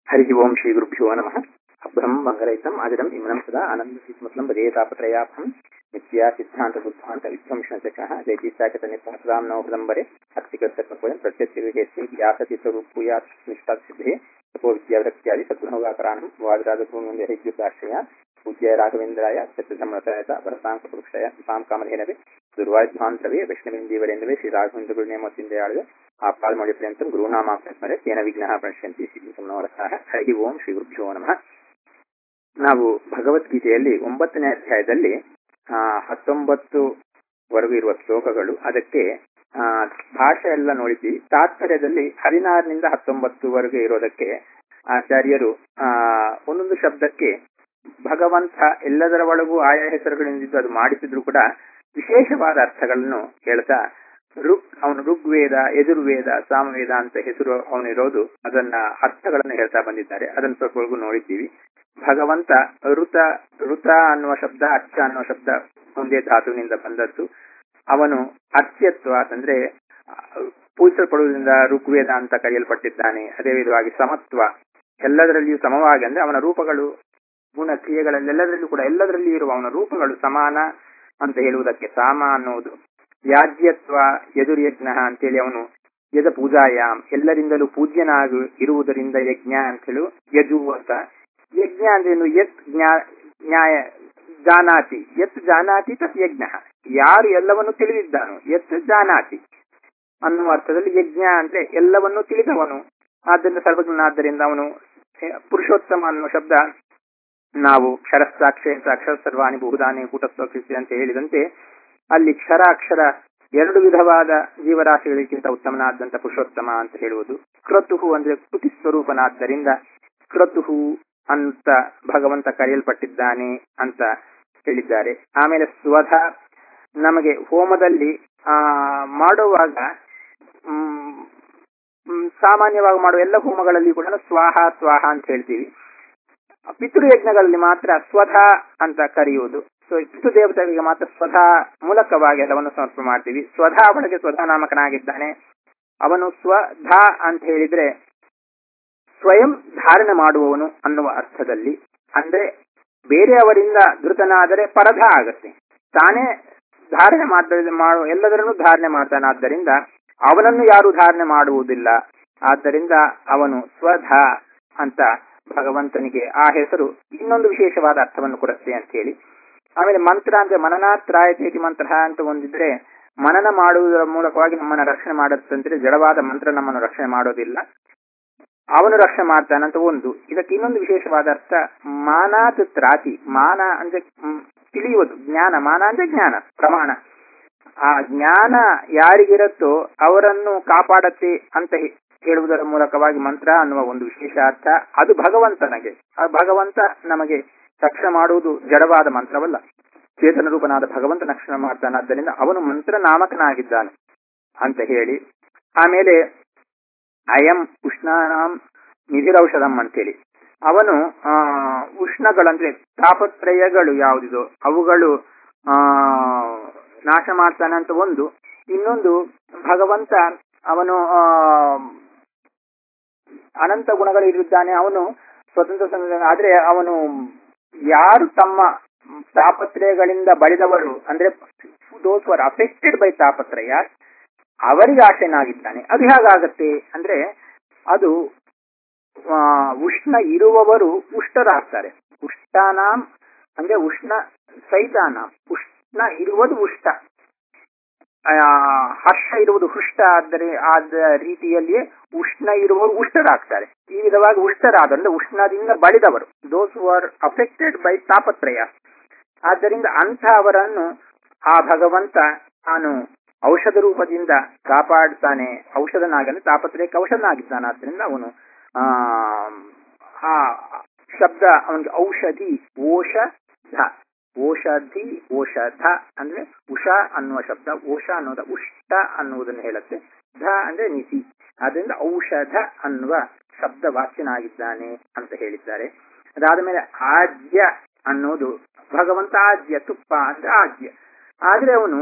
हरिः ओं श्रीगुरुभ्यो नमः अभ्रं मङ्गलयुतम् आदिरम् इमनं सदा आनन्दशीतमतलं वदेतापत्रयाभं नित्या सिद्धान्तबुद्धान्त विध्वंसचकः जयतीशाकतनित्सहस्रां नवहृदम्बरे भक्तिकर्तत्वं प्रत्यक्षविवेकस्य व्यासतीर्थरूपूयात् निष्ठासिद्धे तपो विद्यावृत्त्यादि सद्गुणव्याकराणं वादिराजभूमिन्द्रहैद्युताश्रया पूज्य राघवेन्द्राय सत्यसम्मतायत भरताङ्कपुरुषय तां कामधेनवे दुर्वाध्वान्तवे वैष्णवेन्दीवरेन्दवे श्रीराघवेन्द्रगुरुण्यमोत्तिन्दयाळवे ಆಪಾಲ್ಮೌಳಿಪರ್ಯಂತಂ ಗುರುನಾಮಾಸ್ಮರೆ ತೇನ ವಿಘ್ನಃ ಪ್ರಣಶ್ಯಂತಿ ಶ್ರೀ ಹರಿ ಓಂ ಶ್ರೀ ಗುರುಭ್ಯೋ ನಮಃ ನಾವು ಭಗವದ್ಗೀತೆಯಲ್ಲಿ ಒಂಬತ್ತನೇ ಅಧ್ಯಾಯದಲ್ಲಿ ಆ ಹತ್ತೊಂಬತ್ತು ವರೆಗೂ ಇರುವ ಶ್ಲೋಕಗಳು ಅದಕ್ಕೆ ಆ ಭಾಷೆ ಎಲ್ಲ ನೋಡಿದ್ದೀವಿ ತಾತ್ಪರ್ಯದಲ್ಲಿ ಹದಿನಾರನಿಂದ ಹತ್ತೊಂಬತ್ತುವರೆಗೆ ಇರೋದಕ್ಕೆ ಆಚಾರ್ಯರು ಆ ಒಂದೊಂದು ಶಬ್ದಕ್ಕೆ ಭಗವಂತ ಎಲ್ಲದರ ಒಳಗೂ ಆಯಾ ಹೆಸರುಗಳಿಂದ ಅದು ಮಾಡಿಸಿದ್ರು ಕೂಡ ವಿಶೇಷವಾದ ಅರ್ಥಗಳನ್ನು ಹೇಳ್ತಾ ಋಗ್ ಅವನು ಋಗ್ವೇದ ಯಜುರ್ವೇದ ಸಾಮವೇದ ಅಂತ ಹೆಸರು ಅವನಿರೋದು ಅದನ್ನ ಅರ್ಥಗಳನ್ನು ಹೇಳ್ತಾ ಬಂದಿದ್ದಾರೆ ಅದನ್ನು ಸ್ವಲ್ಪ ನೋಡಿದ್ದೀವಿ ಭಗವಂತ ಋತ ಋತ ಅನ್ನುವ ಶಬ್ದ ಅರ್ಚ ಅನ್ನುವ ಶಬ್ದ ಒಂದೇ ಧಾತುವಿನಿಂದ ಬಂದದ್ದು ಅವನು ಅರ್ಚ್ಯತ್ವ ಅಂದ್ರೆ ಪೂಜಿಸಲ್ಪಡುವುದರಿಂದ ಋಗ್ವೇದ ಅಂತ ಕರೆಯಲ್ಪಟ್ಟಿದ್ದಾನೆ ಅದೇ ವಿಧವಾಗಿ ಸಮತ್ವ ಎಲ್ಲದರಲ್ಲಿಯೂ ಸಮವಾಗಿ ಅಂದ್ರೆ ಅವನ ರೂಪಗಳು ಗುಣ ಕ್ರಿಯೆಗಳಲ್ಲೆಲ್ಲದರಲ್ಲೂ ಕೂಡ ಎಲ್ಲದರಲ್ಲಿಯೂ ಇರುವ ಅವನ ರೂಪಗಳು ಸಮಾನ ಅಂತ ಹೇಳುವುದಕ್ಕೆ ಸಾಮ ಅನ್ನುವುದು ಯಾಜ್ಯತ್ವ ಯಜುರ್ಯಜ್ಞ ಅಂತೇಳಿ ಅವನು ಯಜ ಪೂಜಾಯಾಮ್ ಎಲ್ಲರಿಂದಲೂ ಪೂಜ್ಯನಾಗಿ ಇರುವುದರಿಂದ ಯಜ್ಞ ಅಂತ ಹೇಳು ಯಜು ಅಂತ ಯಜ್ಞ ಅಂದ್ರೇನು ಯತ್ ನ್ಯಾಯ ಜಾನಾತಿ ಯತ್ ಜಾನಾತಿ ತತ್ ಯಜ್ಞ ಯಾರು ಎಲ್ಲವನ್ನು ತಿಳಿದಿದ್ದಾನೋ ಯತ್ ಜಾನಾತಿ ಅನ್ನುವ ಅರ್ಥದಲ್ಲಿ ಯಜ್ಞ ಅಂದ್ರೆ ಎಲ್ಲವನ್ನು ತಿಳಿದವನು ಆದ್ದರಿಂದ ಸರ್ವಜ್ಞನಾದ್ದರಿಂದ ಅವನು ಪುರುಷೋತ್ತಮ ಅನ್ನುವ ಶಬ್ದ ನಾವು ಕ್ಷರಸಾಕ್ಷೆ ಅಕ್ಷರ ಸರ್ವಾಣಿ ಬಹುದಾನಿ ಕೂಟಸ್ವಕೃತಿ ಅಂತ ಹೇಳಿದಂತೆ ಅಲ್ಲಿ ಕ್ಷರ ಅಕ್ಷರ ಎರಡು ವಿಧವಾದ ಜೀವರಾಶಿಗಳಿಗಿಂತ ಉತ್ತಮನಾದಂತ ಪುರುಷೋತ್ತಮ ಅಂತ ಹೇಳುವುದು ಕ್ರತುಹು ಅಂದ್ರೆ ಕೃತಿ ಸ್ವರೂಪನಾದ್ದರಿಂದ ಕ್ರತುಹು ಅಂತ ಭಗವಂತ ಕರೆಯಲ್ಪಟ್ಟಿದ್ದಾನೆ ಅಂತ ಹೇಳಿದ್ದಾರೆ ಆಮೇಲೆ ಸ್ವಧ ನಮಗೆ ಹೋಮದಲ್ಲಿ ಆ ಮಾಡುವಾಗ ಸಾಮಾನ್ಯವಾಗಿ ಮಾಡುವ ಎಲ್ಲ ಹೋಮಗಳಲ್ಲಿ ಕೂಡ ಸ್ವಾಹ ಸ್ವಾಹ ಅಂತ ಹೇಳ್ತೀವಿ ಪಿತೃಯಜ್ಞಗಳಲ್ಲಿ ಮಾತ್ರ ಸ್ವಧ ಅಂತ ಕರೆಯುವುದು ಸೊ ಪಿತೃ ದೇವತೆಗಳಿಗೆ ಮಾತ್ರ ಸ್ವಧಾ ಮೂಲಕವಾಗಿ ಎಲ್ಲವನ್ನು ಸಮರ್ಪಣೆ ಮಾಡ್ತೀವಿ ಸ್ವಧಾ ಒಳಗೆ ಸ್ವಧಾ ನಾಮಕನಾಗಿದ್ದಾನೆ ಅವನು ಸ್ವಧ ಅಂತ ಹೇಳಿದ್ರೆ ಸ್ವಯಂ ಧಾರಣೆ ಮಾಡುವವನು ಅನ್ನುವ ಅರ್ಥದಲ್ಲಿ ಅಂದ್ರೆ ಬೇರೆಯವರಿಂದ ಧೃತನಾದರೆ ಪರಧ ಆಗತ್ತೆ ತಾನೇ ಧಾರಣೆ ಮಾಡುವ ಎಲ್ಲದರನ್ನು ಧಾರಣೆ ಮಾಡ್ತಾನಾದ್ದರಿಂದ ಅವನನ್ನು ಯಾರು ಧಾರಣೆ ಮಾಡುವುದಿಲ್ಲ ಆದ್ದರಿಂದ ಅವನು ಸ್ವಧ ಅಂತ ಭಗವಂತನಿಗೆ ಆ ಹೆಸರು ಇನ್ನೊಂದು ವಿಶೇಷವಾದ ಅರ್ಥವನ್ನು ಕೊಡುತ್ತೆ ಅಂತ ಹೇಳಿ ಆಮೇಲೆ ಮಂತ್ರ ಅಂದ್ರೆ ಮನನಾತ್ರಾಯತೇತಿ ಮಂತ್ರ ಅಂತ ಒಂದಿದ್ರೆ ಮನನ ಮಾಡುವುದರ ಮೂಲಕವಾಗಿ ನಮ್ಮನ್ನ ರಕ್ಷಣೆ ಮಾಡುತ್ತಂದ್ರೆ ಜಡವಾದ ಮಂತ್ರ ನಮ್ಮನ್ನು ರಕ್ಷಣೆ ಮಾಡೋದಿಲ್ಲ ಅವನು ರಕ್ಷಣೆ ಮಾಡ್ತಾನಂತ ಒಂದು ಇದಕ್ಕೆ ಇನ್ನೊಂದು ವಿಶೇಷವಾದ ಅರ್ಥ ಮಾನಾತ್ ತ್ರಾತಿ ಮಾನ ಅಂದ್ರೆ ತಿಳಿಯುವುದು ಜ್ಞಾನ ಮಾನ ಅಂದ್ರೆ ಜ್ಞಾನ ಪ್ರಮಾಣ ಆ ಜ್ಞಾನ ಯಾರಿಗಿರುತ್ತೋ ಅವರನ್ನು ಕಾಪಾಡತ್ತೆ ಅಂತ ಹೇಳುವುದರ ಮೂಲಕವಾಗಿ ಮಂತ್ರ ಅನ್ನುವ ಒಂದು ವಿಶೇಷ ಅರ್ಥ ಅದು ಭಗವಂತನಿಗೆ ಆ ಭಗವಂತ ನಮಗೆ ರಕ್ಷಣೆ ಮಾಡುವುದು ಜಡವಾದ ಮಂತ್ರವಲ್ಲ ಚೇತನ ರೂಪನಾದ ಭಗವಂತ ರಕ್ಷಣೆ ಮಾಡ್ತಾನಾದ್ದರಿಂದ ಅವನು ಮಂತ್ರ ನಾಮಕನಾಗಿದ್ದಾನೆ ಅಂತ ಹೇಳಿ ಆಮೇಲೆ ಅಯಂ ಉಷ್ಣಾನಾಂ ನಿಧಿರೌಷಧಂ ಅಂತೇಳಿ ಅವನು ಆ ಉಷ್ಣಗಳಂದ್ರೆ ತಾಪತ್ರಯಗಳು ಯಾವುದಿದೋ ಅವುಗಳು ಆ ನಾಶ ಮಾಡ್ತಾನೆ ಅಂತ ಒಂದು ಇನ್ನೊಂದು ಭಗವಂತ ಅವನು ಆ ಅನಂತ ಗುಣಗಳಿರುತ್ತಾನೆ ಅವನು ಸ್ವತಂತ್ರ ಆದ್ರೆ ಅವನು ಯಾರು ತಮ್ಮ ತಾಪತ್ರಯಗಳಿಂದ ಬಳಿದವರು ಅಂದ್ರೆ ದೋಸ್ ವರ್ ಅಫೆಕ್ಟೆಡ್ ಬೈ ತಾಪತ್ರಯ ಅವರಿಗೆ ಆಶಯನಾಗಿದ್ದಾನೆ ಅದು ಹೇಗಾಗತ್ತೆ ಅಂದ್ರೆ ಅದು ಉಷ್ಣ ಇರುವವರು ಉಷ್ಟರಾಗ್ತಾರೆ ಉಷ್ಟಾನಾಂ ಅಂದ್ರೆ ಉಷ್ಣ ಸೈತಾನಾಂ ಉಷ್ಣ ಇರುವುದು ಉಷ್ಟ ಹರ್ಷ ಇರುವುದು ಹುಷ್ಟ ಆದರೆ ಆದ ರೀತಿಯಲ್ಲಿಯೇ ಉಷ್ಣ ಇರುವವರು ಉಷ್ಟರಾಗ್ತಾರೆ ಈ ವಿಧವಾಗಿ ಉಷ್ಟರಾದಂದ್ರೆ ಉಷ್ಣದಿಂದ ಬಳಿದವರು ದೋಸ್ ಆರ್ ಅಫೆಕ್ಟೆಡ್ ಬೈ ತಾಪತ್ರಯ ಆದ್ದರಿಂದ ಅಂಥ ಅವರನ್ನು ಆ ಭಗವಂತ ತಾನು ಔಷಧ ರೂಪದಿಂದ ಕಾಪಾಡ್ತಾನೆ ಔಷಧನಾಗಂದ್ರೆ ತಾಪತ್ರಯಕ್ಕೆ ಔಷಧನಾಗಿದ್ದಾನೆ ಆದ್ದರಿಂದ ಅವನು ಆ ಶಬ್ದ ಅವನಿಗೆ ಔಷಧಿ ಓಷಧ ಓಷಧಿ ಓಷಧ ಅಂದ್ರೆ ಉಷಾ ಅನ್ನುವ ಶಬ್ದ ಓಷ ಅನ್ನೋದ ಉಷ್ಟ ಅನ್ನುವುದನ್ನು ಹೇಳುತ್ತೆ ಧ ಅಂದ್ರೆ ನಿಧಿ ಅದರಿಂದ ಔಷಧ ಅನ್ನುವ ಶಬ್ದ ವಾಚ್ಯನಾಗಿದ್ದಾನೆ ಅಂತ ಹೇಳಿದ್ದಾರೆ ಅದಾದ ಮೇಲೆ ಆದ್ಯ ಅನ್ನೋದು ಭಗವಂತ ಆದ್ಯ ತುಪ್ಪ ಅಂದ್ರೆ ಆದ್ಯ ಆದ್ರೆ ಅವನು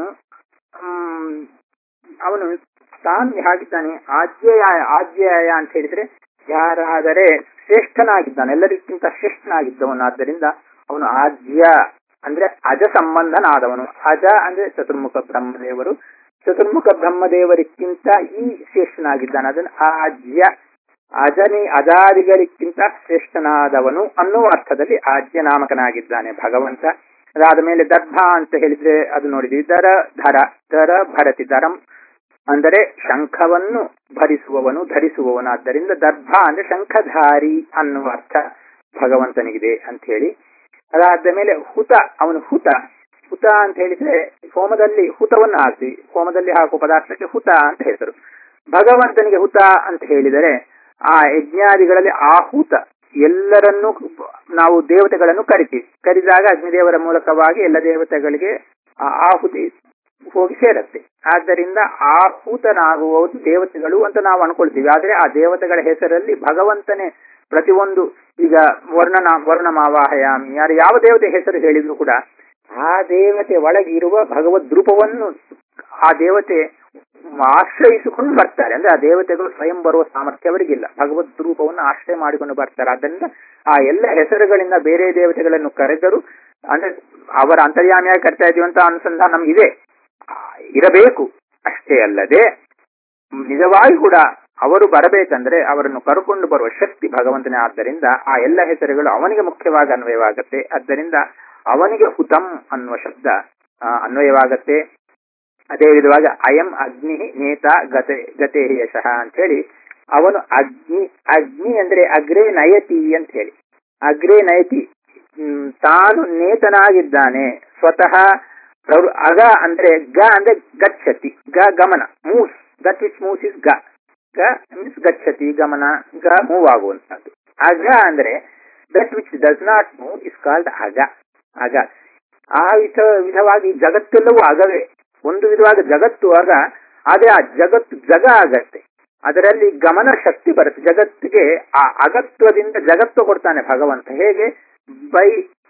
ಅವನು ತಾನು ಹೇಗಿದ್ದಾನೆ ಆದ್ಯಯ ಆದ್ಯಯ ಅಂತ ಹೇಳಿದ್ರೆ ಯಾರಾದರೆ ಶ್ರೇಷ್ಠನಾಗಿದ್ದಾನೆ ಎಲ್ಲರಿಗಿಂತ ಶ್ರೇಷ್ಠನಾಗಿದ್ದವನಾದ್ದರಿಂದ ಅವನು ಆದ್ಯ ಅಂದ್ರೆ ಅಜ ಸಂಬಂಧನಾದವನು ಅಜ ಅಂದ್ರೆ ಚತುರ್ಮುಖ ಬ್ರಹ್ಮದೇವರು ಚತುರ್ಮುಖ ಬ್ರಹ್ಮದೇವರಿಗಿಂತ ಈ ಶ್ರೇಷ್ಠನಾಗಿದ್ದಾನೆ ಅದನ್ನು ಆಜ್ಯ ಅಜನಿ ಅಜಾದಿಗಳಿಗಿಂತ ಶ್ರೇಷ್ಠನಾದವನು ಅನ್ನುವ ಅರ್ಥದಲ್ಲಿ ಆಜ್ಯ ನಾಮಕನಾಗಿದ್ದಾನೆ ಭಗವಂತ ಅದಾದ ಮೇಲೆ ದರ್ಭ ಅಂತ ಹೇಳಿದ್ರೆ ಅದು ನೋಡಿದ್ವಿ ದರ ಧರ ದರ ಭರತಿ ದರಂ ಅಂದರೆ ಶಂಖವನ್ನು ಭರಿಸುವವನು ಧರಿಸುವವನಾದ್ದರಿಂದ ದರ್ಭ ಅಂದ್ರೆ ಶಂಖಧಾರಿ ಅನ್ನುವ ಅರ್ಥ ಭಗವಂತನಿಗಿದೆ ಅಂತ ಹೇಳಿ ಅದಾದ ಮೇಲೆ ಹುತ ಅವನು ಹುತ ಹುತ ಅಂತ ಹೇಳಿದ್ರೆ ಹೋಮದಲ್ಲಿ ಹುತವನ್ನು ಹಾಕ್ತೀವಿ ಹೋಮದಲ್ಲಿ ಹಾಕುವ ಪದಾರ್ಥಕ್ಕೆ ಹುತ ಅಂತ ಹೆಸರು ಭಗವಂತನಿಗೆ ಹುತ ಅಂತ ಹೇಳಿದರೆ ಆ ಯಜ್ಞಾದಿಗಳಲ್ಲಿ ಆಹುತ ಎಲ್ಲರನ್ನೂ ನಾವು ದೇವತೆಗಳನ್ನು ಕರಿತೀವಿ ಕರೆದಾಗ ಅಗ್ನಿದೇವರ ಮೂಲಕವಾಗಿ ಎಲ್ಲ ದೇವತೆಗಳಿಗೆ ಆ ಆಹುತಿ ಹೋಗಿ ಸೇರತ್ತೆ ಆದ್ದರಿಂದ ಆಹುತನಾಗುವುದು ದೇವತೆಗಳು ಅಂತ ನಾವು ಅನ್ಕೊಳ್ತೀವಿ ಆದ್ರೆ ಆ ದೇವತೆಗಳ ಹೆಸರಲ್ಲಿ ಭಗವಂತನೇ ಪ್ರತಿಯೊಂದು ಈಗ ವರ್ಣನ ವರ್ಣಮಾವಾಹಯಾಮಿ ಯಾರು ಯಾವ ದೇವತೆ ಹೆಸರು ಹೇಳಿದ್ರು ಕೂಡ ಆ ದೇವತೆ ಒಳಗಿರುವ ಭಗವದ್ ರೂಪವನ್ನು ಆ ದೇವತೆ ಆಶ್ರಯಿಸಿಕೊಂಡು ಬರ್ತಾರೆ ಅಂದ್ರೆ ಆ ದೇವತೆಗಳು ಸ್ವಯಂ ಬರುವ ಸಾಮರ್ಥ್ಯ ಅವರಿಗಿಲ್ಲ ಭಗವದ್ ರೂಪವನ್ನು ಆಶ್ರಯ ಮಾಡಿಕೊಂಡು ಬರ್ತಾರೆ ಆದ್ದರಿಂದ ಆ ಎಲ್ಲ ಹೆಸರುಗಳಿಂದ ಬೇರೆ ದೇವತೆಗಳನ್ನು ಕರೆದರು ಅಂದ್ರೆ ಅವರ ಅಂತರ್ಯಾಮಿಯಾಗಿ ಕರ್ತಾ ಇದೀವಿ ಅಂತ ಅನುಸಂಧಾನ ನಮಗಿದೆ ಇರಬೇಕು ಅಷ್ಟೇ ಅಲ್ಲದೆ ನಿಜವಾಗಿ ಕೂಡ ಅವರು ಬರಬೇಕಂದ್ರೆ ಅವರನ್ನು ಕರ್ಕೊಂಡು ಬರುವ ಶಕ್ತಿ ಭಗವಂತನೇ ಆದ್ದರಿಂದ ಆ ಎಲ್ಲ ಹೆಸರುಗಳು ಅವನಿಗೆ ಮುಖ್ಯವಾಗಿ ಅನ್ವಯವಾಗತ್ತೆ ಆದ್ದರಿಂದ ಅವನಿಗೆ ಹುತಂ ಅನ್ನುವ ಶಬ್ದ ಅನ್ವಯವಾಗತ್ತೆ ಅದೇ ವಿಧವಾಗಿ ಅಯಂ ಅಗ್ನಿ ನೇತ ಗತೆ ಗತೆ ಯಶಃ ಅಂತ ಹೇಳಿ ಅವನು ಅಗ್ನಿ ಅಗ್ನಿ ಅಂದ್ರೆ ಅಗ್ರೇ ನಯತಿ ಅಂತ ಹೇಳಿ ಅಗ್ರೇ ನಯತಿ ತಾನು ನೇತನಾಗಿದ್ದಾನೆ ಸ್ವತಃ ಅಗ ಅಂದ್ರೆ ಗ ಅಂದ್ರೆ ಗಚ್ಚತಿ ಗ ಗಮನ moves that which moves is ಗ ಗ ಮೀನ್ಸ್ ಗಚ್ಚತಿ ಗಮನ ಗ ಮೂವ್ ಆಗುವಂತದ್ದು ಅಗ ಅಂದ್ರೆ that which does not move is called ಅಗ ಅಗ ಆ ವಿಧ ವಿಧವಾಗಿ ಜಗತ್ತೆಲ್ಲವೂ ಅಗವೇ ಒಂದು ವಿಧವಾದ ಜಗತ್ತು ಆಗ ಅದೇ ಆ ಜಗತ್ತು ಜಗ ಆಗತ್ತೆ ಅದರಲ್ಲಿ ಗಮನ ಶಕ್ತಿ ಬರುತ್ತೆ ಜಗತ್ತಿಗೆ ಆ ಅಗತ್ವದಿಂದ ಜಗತ್ತು ಕೊಡ್ತಾನೆ ಭಗವಂತ ಹೇಗೆ by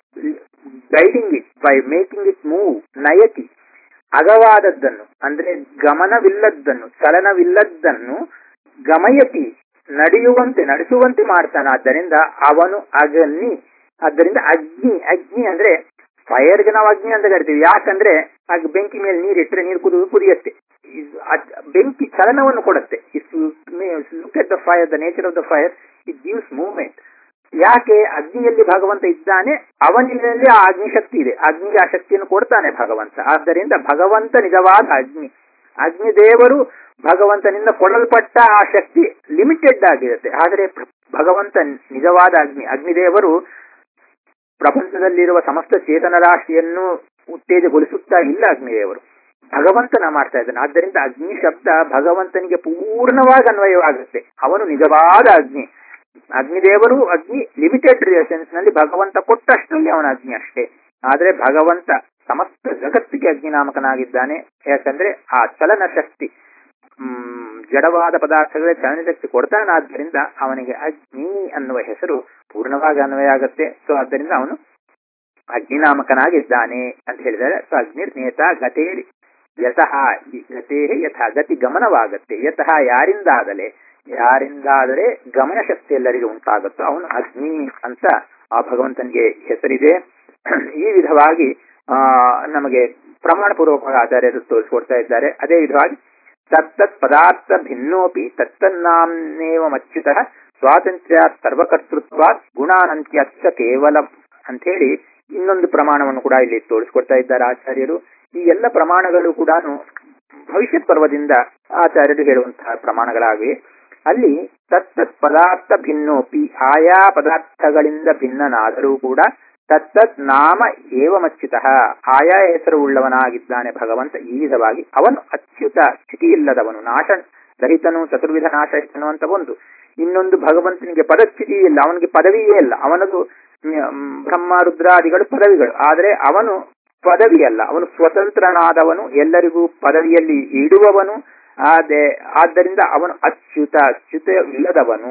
guiding it by making it move ನಯತಿ ಅಗವಾದದ್ದನ್ನು ಅಂದ್ರೆ ಗಮನವಿಲ್ಲದ್ದನ್ನು ಚಲನವಿಲ್ಲದ್ದನ್ನು ಗಮಯತಿ ನಡೆಯುವಂತೆ ನಡೆಸುವಂತೆ ಮಾಡ್ತಾನೆ ಆದ್ದರಿಂದ ಅವನು ಅಗ್ನಿ ಆದ್ದರಿಂದ ಅಗ್ನಿ ಅಗ್ನಿ ಅಂದ್ರೆ ಫೈರ್ಗೆ ನಾವು ಅಗ್ನಿ ಅಂತ ಕರಿತೀವಿ ಯಾಕಂದ್ರೆ ಆಗ ಬೆಂಕಿ ಮೇಲೆ ನೀರಿಟ್ಟರೆ ನೀರು ಕುದು ಕುದಿಯತ್ತೆ ಬೆಂಕಿ ಚಲನವನ್ನು ಕೊಡುತ್ತೆ look at the fire the nature of the fire it gives movement ಯಾಕೆ ಅಗ್ನಿಯಲ್ಲಿ ಭಗವಂತ ಇದ್ದಾನೆ ಅವನಿನಲ್ಲಿ ಆ ಅಗ್ನಿ ಶಕ್ತಿ ಇದೆ ಅಗ್ನಿಗೆ ಆ ಶಕ್ತಿಯನ್ನು ಕೊಡ್ತಾನೆ ಭಗವಂತ ಆದ್ದರಿಂದ ಭಗವಂತ ನಿಜವಾದ ಅಗ್ನಿ ಅಗ್ನಿದೇವರು ಭಗವಂತನಿಂದ ಕೊಡಲ್ಪಟ್ಟ ಆ ಶಕ್ತಿ ಲಿಮಿಟೆಡ್ ಆಗಿರುತ್ತೆ ಆದರೆ ಭಗವಂತ ನಿಜವಾದ ಅಗ್ನಿ ಅಗ್ನಿದೇವರು ಪ್ರಪಂಚದಲ್ಲಿರುವ ಸಮಸ್ತ ಚೇತನ ರಾಶಿಯನ್ನು ಉತ್ತೇಜಗೊಳಿಸುತ್ತಾ ಇಲ್ಲ ಅಗ್ನಿದೇವರು ಭಗವಂತನ ಮಾಡ್ತಾ ಇದ್ದಾನೆ ಆದ್ದರಿಂದ ಅಗ್ನಿ ಶಬ್ದ ಭಗವಂತನಿಗೆ ಪೂರ್ಣವಾಗಿ ಅನ್ವಯವಾಗುತ್ತೆ ಅವನು ನಿಜವಾದ ಅಗ್ನಿ ಅಗ್ನಿದೇವರು ಅಗ್ನಿ ಲಿಮಿಟೆಡ್ ರಿಲೇಷನ್ಸ್ ನಲ್ಲಿ ಭಗವಂತ ಕೊಟ್ಟಷ್ಟರಲ್ಲಿ ಅವನ ಅಗ್ನಿ ಅಷ್ಟೇ ಆದ್ರೆ ಭಗವಂತ ಸಮಸ್ತ ಜಗತ್ತಿಗೆ ಅಗ್ನಿನಾಮಕನಾಗಿದ್ದಾನೆ ಯಾಕಂದ್ರೆ ಆ ಚಲನ ಶಕ್ತಿ ಹ್ಮ್ ಜಡವಾದ ಪದಾರ್ಥಗಳೇ ಚಲನ ಶಕ್ತಿ ಕೊಡ್ತಾನಾದ್ದರಿಂದ ಅವನಿಗೆ ಅಗ್ನಿ ಅನ್ನುವ ಹೆಸರು ಪೂರ್ಣವಾಗಿ ಅನ್ವಯ ಆಗುತ್ತೆ ಸೊ ಆದ್ದರಿಂದ ಅವನು ಅಗ್ನಿನಾಮಕನಾಗಿದ್ದಾನೆ ಅಂತ ಹೇಳಿದರೆ ಸೊ ಅಗ್ನಿರ್ನೇತ ಗತೇರಿ ಯತಃ ಗತೇ ಯಥ ಗತಿ ಗಮನವಾಗತ್ತೆ ಯತಃ ಯಾರಿಂದಾಗಲೇ ಯಾರಿಂದಾದರೆ ಗಮನ ಶಕ್ತಿ ಎಲ್ಲರಿಗೂ ಉಂಟಾಗುತ್ತೋ ಅವನು ಅಗ್ನಿ ಅಂತ ಆ ಭಗವಂತನಿಗೆ ಹೆಸರಿದೆ ಈ ವಿಧವಾಗಿ ಆ ನಮಗೆ ಪ್ರಮಾಣ ಪೂರ್ವಕವಾಗಿ ಆಚಾರ್ಯರು ತೋರಿಸಿಕೊಡ್ತಾ ಇದ್ದಾರೆ ಅದೇ ವಿಧವಾಗಿ ತತ್ತತ್ ಪದಾರ್ಥ ಭಿನ್ನೋಪಿ ತತ್ತನ್ನಾಮ್ನೇವ ಮಚ್ಯುತ ಸ್ವಾತಂತ್ರ್ಯ ಸರ್ವಕರ್ತೃತ್ವ ಗುಣಾನಂತ್ಯಚ್ಚ ಕೇವಲ ಅಂತ ಹೇಳಿ ಇನ್ನೊಂದು ಪ್ರಮಾಣವನ್ನು ಕೂಡ ಇಲ್ಲಿ ತೋರಿಸಿಕೊಡ್ತಾ ಇದ್ದಾರೆ ಆಚಾರ್ಯರು ಈ ಎಲ್ಲ ಪ್ರಮಾಣಗಳು ಕೂಡ ಭವಿಷ್ಯತ್ ಪರ್ವದಿಂದ ಆಚಾರ್ಯರು ಹೇಳುವಂತಹ ಪ್ರಮಾಣಗಳಾಗಿವೆ ಅಲ್ಲಿ ತತ್ತತ್ ಪದಾರ್ಥ ಭಿನ್ನೋಪಿ ಆಯಾ ಪದಾರ್ಥಗಳಿಂದ ಭಿನ್ನನಾದರೂ ಕೂಡ ತತ್ತತ್ ನಾಮ ಏವಮಚ್ಯುತ ಆಯಾ ಹೆಸರು ಉಳ್ಳವನಾಗಿದ್ದಾನೆ ಭಗವಂತ ಈ ವಿಧವಾಗಿ ಅವನು ಅಚ್ಯುತ ಸ್ಥಿತಿ ಇಲ್ಲದವನು ನಾಶ ರಹಿತನು ಚತುರ್ವಿಧ ನಾಶಹಿತನು ಅಂತ ಒಂದು ಇನ್ನೊಂದು ಭಗವಂತನಿಗೆ ಪದಸ್ಥಿತಿ ಇಲ್ಲ ಅವನಿಗೆ ಪದವಿಯೇ ಇಲ್ಲ ಅವನದು ಬ್ರಹ್ಮ ರುದ್ರಾದಿಗಳು ಪದವಿಗಳು ಆದರೆ ಅವನು ಪದವಿ ಅಲ್ಲ ಅವನು ಸ್ವತಂತ್ರನಾದವನು ಎಲ್ಲರಿಗೂ ಪದವಿಯಲ್ಲಿ ಇಡುವವನು ಆದೆ ಆದ್ದರಿಂದ ಅವನು ಅಚ್ಯುತ ಅಚ್ಯುತವಿಲ್ಲದವನು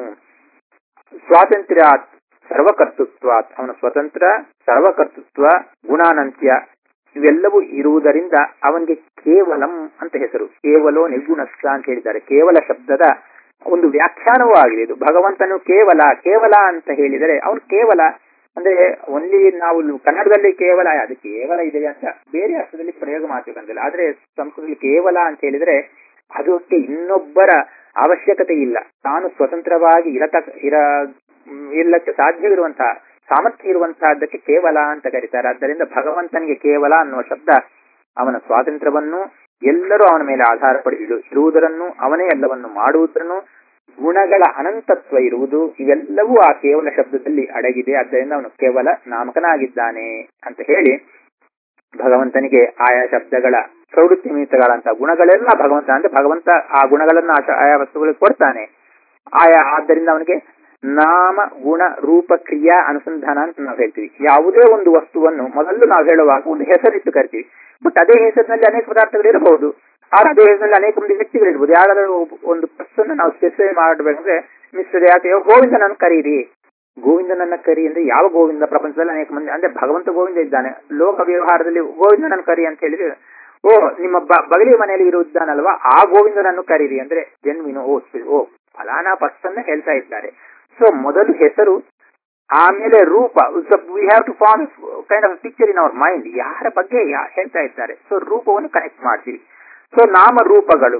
ಸ್ವಾತಂತ್ರ್ಯ ಸರ್ವಕರ್ತೃತ್ವ ಅವನ ಸ್ವತಂತ್ರ ಸರ್ವಕರ್ತೃತ್ವ ಗುಣಾನಂತ್ಯ ಇವೆಲ್ಲವೂ ಇರುವುದರಿಂದ ಅವನಿಗೆ ಕೇವಲಂ ಅಂತ ಹೆಸರು ಕೇವಲೋ ನಿರ್ಗುಣಸ್ಥ ಅಂತ ಹೇಳಿದ್ದಾರೆ ಕೇವಲ ಶಬ್ದದ ಒಂದು ವ್ಯಾಖ್ಯಾನವೂ ಆಗಿದೆ ಇದು ಭಗವಂತನು ಕೇವಲ ಕೇವಲ ಅಂತ ಹೇಳಿದರೆ ಅವನು ಕೇವಲ ಅಂದ್ರೆ ಒನ್ಲಿ ನಾವು ಕನ್ನಡದಲ್ಲಿ ಕೇವಲ ಅದು ಕೇವಲ ಇದೆ ಅಂತ ಬೇರೆ ಅರ್ಥದಲ್ಲಿ ಪ್ರಯೋಗ ಮಾಡ್ಬೇಕಂತಿಲ್ಲ ಆದ್ರೆ ಸಂಸ್ಕೃತದಲ್ಲಿ ಕೇವಲ ಅಂತ ಹೇಳಿದ್ರೆ ಅದಕ್ಕೆ ಇನ್ನೊಬ್ಬರ ಅವಶ್ಯಕತೆ ಇಲ್ಲ ತಾನು ಸ್ವತಂತ್ರವಾಗಿ ಇರತ ಇರ ಇರ್ಲಕ್ಕೆ ಸಾಧ್ಯವಿರುವಂತಹ ಸಾಮರ್ಥ್ಯ ಇರುವಂತಹದ್ದಕ್ಕೆ ಕೇವಲ ಅಂತ ಕರೀತಾರೆ ಆದ್ದರಿಂದ ಭಗವಂತನಿಗೆ ಕೇವಲ ಅನ್ನುವ ಶಬ್ದ ಅವನ ಸ್ವಾತಂತ್ರ್ಯವನ್ನು ಎಲ್ಲರೂ ಅವನ ಮೇಲೆ ಆಧಾರ ಪಡಿ ಇರುವುದರನ್ನು ಅವನೇ ಎಲ್ಲವನ್ನು ಮಾಡುವುದನ್ನು ಗುಣಗಳ ಅನಂತತ್ವ ಇರುವುದು ಇವೆಲ್ಲವೂ ಆ ಕೇವಲ ಶಬ್ದದಲ್ಲಿ ಅಡಗಿದೆ ಆದ್ದರಿಂದ ಅವನು ಕೇವಲ ನಾಮಕನಾಗಿದ್ದಾನೆ ಅಂತ ಹೇಳಿ ಭಗವಂತನಿಗೆ ಆಯಾ ಶಬ್ದಗಳ ಪ್ರವೃತ್ತಿ ನಿಮಿತ್ತಗಳಂತ ಗುಣಗಳೆಲ್ಲ ಭಗವಂತ ಅಂದ್ರೆ ಭಗವಂತ ಆ ಗುಣಗಳನ್ನ ಆಯಾ ವಸ್ತುಗಳಿಗೆ ಕೊಡ್ತಾನೆ ಆಯಾ ಆದ್ದರಿಂದ ಅವನಿಗೆ ನಾಮ ಗುಣ ರೂಪ ಕ್ರಿಯಾ ಅನುಸಂಧಾನ ಅಂತ ನಾವು ಹೇಳ್ತೀವಿ ಯಾವುದೇ ಒಂದು ವಸ್ತುವನ್ನು ಮೊದಲು ನಾವು ಹೇಳುವಾಗ ಒಂದು ಹೆಸರಿಟ್ಟು ಕರಿತೀವಿ ಬಟ್ ಅದೇ ಹೆಸರಿನಲ್ಲಿ ಅನೇಕ ಪದಾರ್ಥಗಳು ಇರಬಹುದು ಆದ್ರೆ ಅದೇ ಹೆಸರಿನಲ್ಲಿ ಅನೇಕ ಮಂದಿ ವ್ಯಕ್ತಿಗಳು ಇರ್ಬೋದು ಯಾರಾದರೂ ಒಂದು ಪರ್ಸನ್ ನಾವು ಸ್ಪೆಸಿಫೈ ಮಾಡಬೇಕಂದ್ರೆ ಮಿಸ್ಟರ್ ಯಾಕೆ ಗೋವಿಂದನನ್ನು ಕರೀರಿ ಗೋವಿಂದನನ್ನ ಕರಿ ಅಂದ್ರೆ ಯಾವ ಗೋವಿಂದ ಪ್ರಪಂಚದಲ್ಲಿ ಅನೇಕ ಮಂದಿ ಅಂದ್ರೆ ಭಗವಂತ ಗೋವಿಂದ ಇದ್ದಾನೆ ಲೋಕ ವ್ಯವಹಾರದಲ್ಲಿ ಗೋವಿಂದನನ್ನು ಕರಿ ಅಂತ ಹೇಳಿದ್ರೆ ಓ ನಿಮ್ಮ ಬಗಲಿ ಮನೆಯಲ್ಲಿ ಇರುವುದಾನಲ್ವಾ ಆ ಗೋವಿಂದನನ್ನು ಕರೀರಿ ಅಂದ್ರೆ ಜನ್ವಿನು ಓ ಓ ಫಲಾನಾ ಪರ್ಸನ್ ಹೇಳ್ತಾ ಇದ್ದಾರೆ ಸೊ ಮೊದಲು ಹೆಸರು ಆಮೇಲೆ ರೂಪ we have to form kind of picture in our mind ಯಾರ ಬಗ್ಗೆ ಹೇಳ್ತಾ ಇದ್ದಾರೆ ಸೊ ರೂಪವನ್ನು ಕನೆಕ್ಟ್ ಮಾಡ್ತೀವಿ ಸೊ ನಾಮರೂಪಗಳು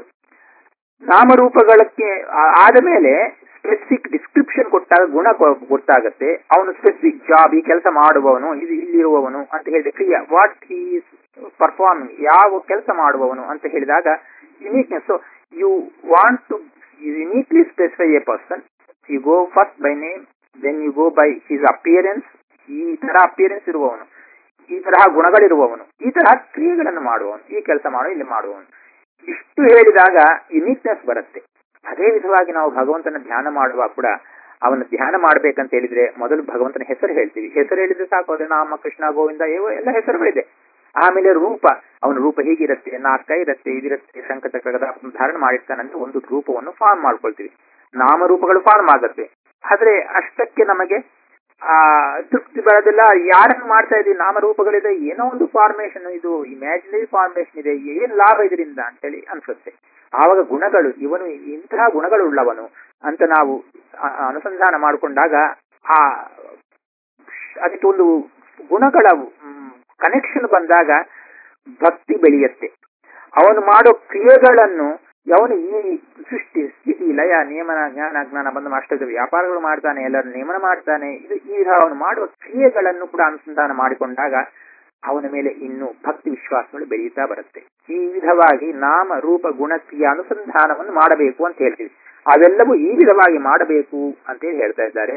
ನಾಮರೂಪಗಳಕ್ಕೆ ಆದ ಮೇಲೆ ಸ್ಪೆಸಿಫಿಕ್ ಡಿಸ್ಕ್ರಿಪ್ಷನ್ ಕೊಟ್ಟಾಗ ಗುಣ ಗೊತ್ತಾಗುತ್ತೆ ಅವನು ಸ್ಪೆಸಿಫಿಕ್ ಜಾಬ್ ಈ ಕೆಲಸ ಮಾಡುವವನು ಇದು ಇಲ್ಲಿರುವವನು ಅಂತ ಹೇಳಿದ ಕ್ರಿಯಾ ವಾಟ್ ಈಸ್ ಪರ್ಫಾರ್ಮಿಂಗ್ ಯಾವ ಕೆಲಸ ಮಾಡುವವನು ಅಂತ ಹೇಳಿದಾಗ uniqueness so you want to uniquely specify a person you go first by name then you go by his appearance ಈ ತರ ಅಪಿಯರೆನ್ಸ್ ಇರುವವನು ಈ ತರಹ ಗುಣಗಳಿರುವವನು ಈ ತರಹ ಕ್ರಿಯೆಗಳನ್ನು ಮಾಡುವವನು ಈ ಕೆಲಸ ಮಾಡೋ ಇಲ್ಲಿ ಮಾಡುವವನು ಇಷ್ಟು ಹೇಳಿದಾಗ ಯುನೀಕ್ನೆಸ್ ಬರುತ್ತೆ ಅದೇ ವಿಧವಾಗಿ ನಾವು ಭಗವಂತನ ಧ್ಯಾನ ಮಾಡುವಾಗ ಕೂಡ ಅವನ ಧ್ಯಾನ ಮಾಡ್ಬೇಕಂತ ಹೇಳಿದ್ರೆ ಮೊದಲು ಭಗವಂತನ ಹೆಸರು ಹೇಳ್ತೀವಿ ಹೆಸರು ಹೇಳಿದ್ರೆ ಸಾಕು ಅದೇ ನಾಮ ಕೃಷ್ಣ ಗೋವಿಂದ ಇವು ಎಲ್ಲ ಹೆಸರುಗಳಿದೆ ಆಮೇಲೆ ರೂಪ ಅವನ ರೂಪ ಹೀಗಿರುತ್ತೆ ನಾಲ್ಕು ಕೈ ಇರುತ್ತೆ ಇದಿರುತ್ತೆ ಶಂಕಚಕ್ರದ ಧಾರಣ ಮಾಡಿರ್ತಾನಂತ ಒಂದು ರೂಪವನ್ನು ಫಾರ್ಮ್ ಮಾಡ್ಕೊಳ್ತೀವಿ ನಾಮರೂಪಗಳು ಫಾರ್ಮ್ ಆಗುತ್ತೆ ಆದ್ರೆ ಅಷ್ಟಕ್ಕೆ ನಮಗೆ ಆ ತೃಪ್ತಿ ಬರೋದಿಲ್ಲ ಯಾರನ್ನು ಮಾಡ್ತಾ ಇದೀವಿ ನಾಮರೂಪಗಳಿದೆ ಏನೋ ಒಂದು ಫಾರ್ಮೇಶನ್ ಇದು ಇಮ್ಯಾಜಿನರಿ ಫಾರ್ಮೇಶನ್ ಇದೆ ಏನ್ ಲಾಭ ಇದರಿಂದ ಅಂತೇಳಿ ಅನ್ಸುತ್ತೆ ಆವಾಗ ಗುಣಗಳು ಇವನು ಇಂತಹ ಗುಣಗಳು ಉಳ್ಳವನು ಅಂತ ನಾವು ಅನುಸಂಧಾನ ಮಾಡಿಕೊಂಡಾಗ ಆ ಅದಕ್ಕೆ ಒಂದು ಗುಣಗಳ ಕನೆಕ್ಷನ್ ಬಂದಾಗ ಭಕ್ತಿ ಬೆಳೆಯುತ್ತೆ ಅವನು ಮಾಡೋ ಕ್ರಿಯೆಗಳನ್ನು ಅವನು ಈ ಸೃಷ್ಟಿ ಸ್ಥಿತಿ ಲಯ ನಿಯಮನ ಜ್ಞಾನ ಜ್ಞಾನ ಬಂದ ಅಷ್ಟದ ವ್ಯಾಪಾರಗಳು ಮಾಡ್ತಾನೆ ಎಲ್ಲರೂ ನೇಮನ ಮಾಡ್ತಾನೆ ಇದು ಈ ಅವನು ಮಾಡುವ ಕ್ರಿಯೆಗಳನ್ನು ಕೂಡ ಅನುಸಂಧಾನ ಮಾಡಿಕೊಂಡಾಗ ಅವನ ಮೇಲೆ ಇನ್ನು ಭಕ್ತಿ ವಿಶ್ವಾಸಗಳು ಬೆಳೆಯುತ್ತಾ ಬರುತ್ತೆ ಈ ವಿಧವಾಗಿ ನಾಮ ರೂಪ ಗುಣ ಕ್ರಿಯಾ ಅನುಸಂಧಾನವನ್ನು ಮಾಡಬೇಕು ಅಂತ ಹೇಳ್ತೀವಿ ಅವೆಲ್ಲವೂ ಈ ವಿಧವಾಗಿ ಮಾಡಬೇಕು ಅಂತೇಳಿ ಹೇಳ್ತಾ ಇದ್ದಾರೆ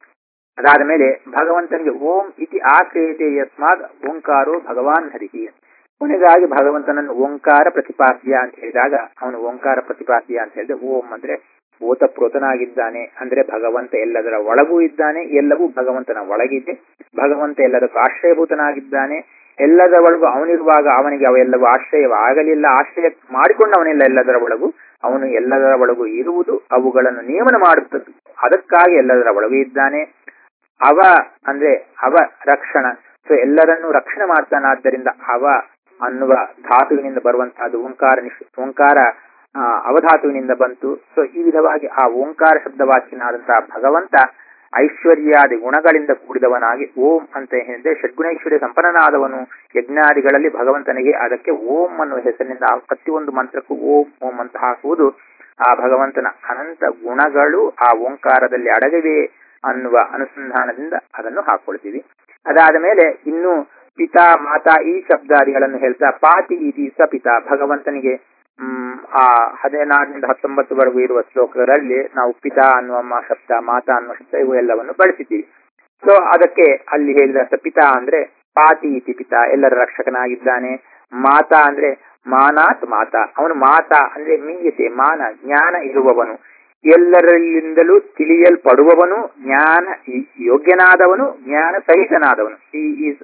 ಅದಾದ ಮೇಲೆ ಭಗವಂತನಿಗೆ ಓಂ ಇತಿ ಆಕ್ರಿಯತೆ ಯಸ್ಮಾದ್ ಓಂಕಾರೋ ಭಗವಾನ್ ಹರಿಹಿ ಕೊನೆಗಾಗಿ ಭಗವಂತನನ್ನು ಓಂಕಾರ ಪ್ರತಿಪಾದ್ಯ ಅಂತ ಹೇಳಿದಾಗ ಅವನು ಓಂಕಾರ ಪ್ರತಿಪಾದ್ಯ ಅಂತ ಹೇಳಿದ್ರೆ ಓಂ ಅಂದ್ರೆ ಓತಪ್ರೋತನಾಗಿದ್ದಾನೆ ಅಂದ್ರೆ ಭಗವಂತ ಎಲ್ಲದರ ಒಳಗೂ ಇದ್ದಾನೆ ಎಲ್ಲವೂ ಭಗವಂತನ ಒಳಗಿದೆ ಭಗವಂತ ಎಲ್ಲದಕ್ಕೂ ಆಶ್ರಯಭೂತನಾಗಿದ್ದಾನೆ ಎಲ್ಲದರ ಒಳಗೂ ಅವನಿರುವಾಗ ಅವನಿಗೆ ಅವೆಲ್ಲವೂ ಆಶ್ರಯವಾಗಲಿಲ್ಲ ಆಶ್ರಯ ಮಾಡಿಕೊಂಡು ಅವನೆಲ್ಲ ಎಲ್ಲದರ ಒಳಗೂ ಅವನು ಎಲ್ಲದರ ಒಳಗೂ ಇರುವುದು ಅವುಗಳನ್ನು ನಿಯಮನ ಮಾಡುತ್ತದೆ ಅದಕ್ಕಾಗಿ ಎಲ್ಲದರ ಒಳಗೂ ಇದ್ದಾನೆ ಅವ ಅಂದ್ರೆ ಅವ ರಕ್ಷಣ ಸೊ ಎಲ್ಲರನ್ನೂ ರಕ್ಷಣೆ ಮಾಡ್ತಾನಾದ್ದರಿಂದ ಅವ ಅನ್ನುವ ಧಾತುವಿನಿಂದ ಬರುವಂತಹದ್ದು ಓಂಕಾರ ನಿಶ್ ಓಂಕಾರ ಅವಧಾತುವಿನಿಂದ ಬಂತು ಸೊ ಈ ವಿಧವಾಗಿ ಆ ಓಂಕಾರ ಶಬ್ದವಾಚ್ಯನಾದಂತಹ ಭಗವಂತ ಐಶ್ವರ್ಯಾದಿ ಗುಣಗಳಿಂದ ಕೂಡಿದವನಾಗಿ ಓಂ ಅಂತ ಹೇಳಿದ್ರೆ ಷಡ್ಗುಣೈಶ್ವರ್ಯ ಸಂಪನ್ನನಾದವನು ಯಜ್ಞಾದಿಗಳಲ್ಲಿ ಭಗವಂತನಿಗೆ ಅದಕ್ಕೆ ಓಂ ಅನ್ನುವ ಹೆಸರಿನಿಂದ ಪ್ರತಿಯೊಂದು ಮಂತ್ರಕ್ಕೂ ಓಂ ಓಂ ಅಂತ ಹಾಕುವುದು ಆ ಭಗವಂತನ ಅನಂತ ಗುಣಗಳು ಆ ಓಂಕಾರದಲ್ಲಿ ಅಡಗಿವೆ ಅನ್ನುವ ಅನುಸಂಧಾನದಿಂದ ಅದನ್ನು ಹಾಕೊಳ್ತೀವಿ ಅದಾದ ಮೇಲೆ ಇನ್ನು ಪಿತಾ ಮಾತಾ ಈ ಶಬ್ದಾದಿಗಳನ್ನು ಹೇಳ್ತಾ ಪಾತಿ ಇತಿ ಸ ಪಿತಾ ಭಗವಂತನಿಗೆ ಹ್ಮ್ ಆ ಹದಿನಾರರಿಂದ ಹತ್ತೊಂಬತ್ತುವರೆಗೂ ಇರುವ ಶ್ಲೋಕಗಳಲ್ಲಿ ನಾವು ಪಿತಾ ಅನ್ನುವ ಶಬ್ದ ಮಾತಾ ಅನ್ನುವ ಶಬ್ದ ಇವು ಎಲ್ಲವನ್ನು ಬಳಸಿದ್ದೀವಿ ಸೊ ಅದಕ್ಕೆ ಅಲ್ಲಿ ಹೇಳಿದ ಪಿತಾ ಅಂದ್ರೆ ಪಾತಿ ಇತಿ ಪಿತಾ ಎಲ್ಲರ ರಕ್ಷಕನಾಗಿದ್ದಾನೆ ಮಾತಾ ಅಂದ್ರೆ ಮಾನಾತ್ ಮಾತಾ ಅವನು ಮಾತಾ ಅಂದ್ರೆ ಮೀಯತೆ ಮಾನ ಜ್ಞಾನ ಇರುವವನು ಎಲ್ಲರಿಂದಲೂ ತಿಳಿಯಲ್ಪಡುವವನು ಜ್ಞಾನ ಯೋಗ್ಯನಾದವನು ಜ್ಞಾನ ಸಹಿತನಾದವನು ಈ ಈಸ್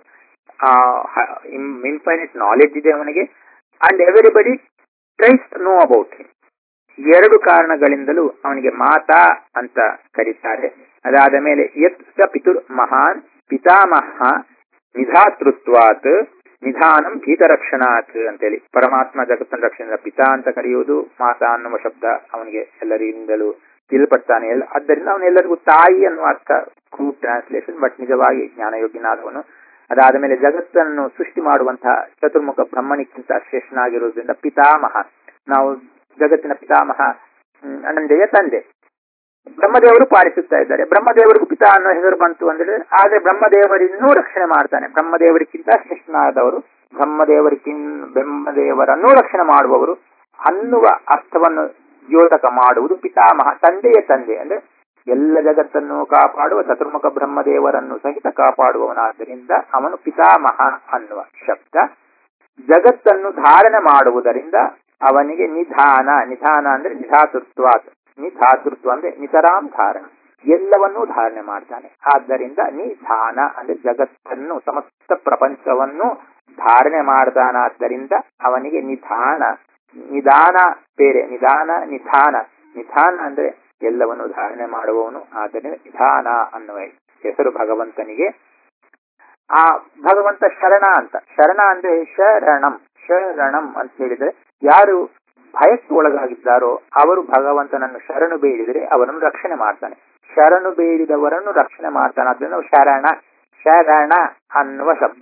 ಇನ್ಫೈನೈಟ್ ನಾಲೆಡ್ಜ್ ಇದೆ ಅವನಿಗೆ and everybody tries know about him ಎರಡು ಕಾರಣಗಳಿಂದಲೂ ಅವನಿಗೆ ಮಾತಾ ಅಂತ ಕರೀತಾರೆ ಅದಾದ ಮೇಲೆ ಯತ್ ಸ ಪಿತುರ್ ಮಹಾನ್ ಪಿತಾಮಹ ನಿಧಾತೃತ್ವಾತ್ ನಿಧಾನಂ ಭೀತರಕ್ಷಣಾತ್ ಅಂತೇಳಿ ಪರಮಾತ್ಮ ಜಗತ್ತನ ರಕ್ಷಣೆ ಪಿತಾ ಅಂತ ಕರೆಯುವುದು ಮಾತಾ ಅನ್ನುವ ಶಬ್ದ ಅವನಿಗೆ ಎಲ್ಲರಿಂದಲೂ ತಿಳಿಪಡ್ತಾನೆ ಎಲ್ಲ ಆದ್ದರಿಂದ ಅವನೆಲ್ಲರಿಗೂ ತಾಯಿ ಅನ್ನುವ ಅರ್ಥ ಕ್ರೂಡ್ ಟ್ರಾನ್ಸ್ಲೇಷನ್ ಬಟ್ ನಿಜವಾಗಿ ಜ್ಞಾನಯೋಗ್ಯನಾದವನು ಅದಾದ ಮೇಲೆ ಜಗತ್ತನ್ನು ಸೃಷ್ಟಿ ಮಾಡುವಂತಹ ಚತುರ್ಮುಖ ಬ್ರಹ್ಮನಿಕ್ಕಿಂತ ಶ್ರೇಷ್ಠನಾಗಿರುವುದರಿಂದ ಪಿತಾಮಹ ನಾವು ಜಗತ್ತಿನ ಪಿತಾಮಹ ಹ್ಮ್, ಅನಂದೆಯ ತಂದೆ ಬ್ರಹ್ಮದೇವರು ಪಾಲಿಸುತ್ತಾ ಇದ್ದಾರೆ ಬ್ರಹ್ಮದೇವರಿಗೂ ಪಿತಾ ಅನ್ನೋ ಹೆಸರು ಬಂತು ಅಂದ್ರೆ ಆದ್ರೆ ಬ್ರಹ್ಮದೇವರಿನ್ನೂ ರಕ್ಷಣೆ ಮಾಡ್ತಾನೆ ಬ್ರಹ್ಮದೇವರಿಗಿಂತ ಶ್ರೇಷ್ಠನಾದವರು ಬ್ರಹ್ಮದೇವರಿಗಿನ್ ಬ್ರಹ್ಮದೇವರನ್ನೂ ರಕ್ಷಣೆ ಮಾಡುವವರು ಅನ್ನುವ ಅರ್ಥವನ್ನು ದ್ಯೋತಕ ಮಾಡುವುದು ಪಿತಾಮಹ ತಂದೆಯ ತಂದೆ ಅಂದ್ರೆ ಎಲ್ಲ ಜಗತ್ತನ್ನು ಕಾಪಾಡುವ ಚತುರ್ಮುಖ ಬ್ರಹ್ಮದೇವರನ್ನು ಸಹಿತ ಕಾಪಾಡುವವನಾದ್ದರಿಂದ ಅವನು ಪಿತಾಮಹ ಅನ್ನುವ ಶಬ್ದ ಜಗತ್ತನ್ನು ಧಾರಣೆ ಮಾಡುವುದರಿಂದ ಅವನಿಗೆ ನಿಧಾನ ನಿಧಾನ ಅಂದ್ರೆ ನಿಧಾತೃತ್ವ ನಿಧಾತೃತ್ವ ಅಂದ್ರೆ ನಿತರಾಂ ಧಾರಣ ಎಲ್ಲವನ್ನೂ ಧಾರಣೆ ಮಾಡ್ತಾನೆ ಆದ್ದರಿಂದ ನಿಧಾನ ಅಂದ್ರೆ ಜಗತ್ತನ್ನು ಸಮಸ್ತ ಪ್ರಪಂಚವನ್ನು ಧಾರಣೆ ಮಾಡ್ತಾನಾದ್ದರಿಂದ ಅವನಿಗೆ ನಿಧಾನ ನಿಧಾನ ಬೇರೆ ನಿಧಾನ ನಿಧಾನ ನಿಧಾನ ಅಂದ್ರೆ ಎಲ್ಲವನ್ನು ಧಾರಣೆ ಮಾಡುವವನು ಆದ್ದರಿಂದ ನಿಧಾನ ಅನ್ನುವ ಹೆಸರು ಭಗವಂತನಿಗೆ ಆ ಭಗವಂತ ಶರಣ ಅಂತ ಶರಣ ಅಂದ್ರೆ ಶರಣಂ ಶರಣಂ ಅಂತ ಹೇಳಿದ್ರೆ ಯಾರು ಭಯಕ್ಕೆ ಒಳಗಾಗಿದ್ದಾರೋ ಅವರು ಭಗವಂತನನ್ನು ಶರಣು ಬೇಡಿದರೆ ಅವರನ್ನು ರಕ್ಷಣೆ ಮಾಡ್ತಾನೆ ಶರಣು ಬೇಡಿದವರನ್ನು ರಕ್ಷಣೆ ಮಾಡ್ತಾನೆ ಅದನ್ನು ಶರಣ ಶರಣ ಅನ್ನುವ ಶಬ್ದ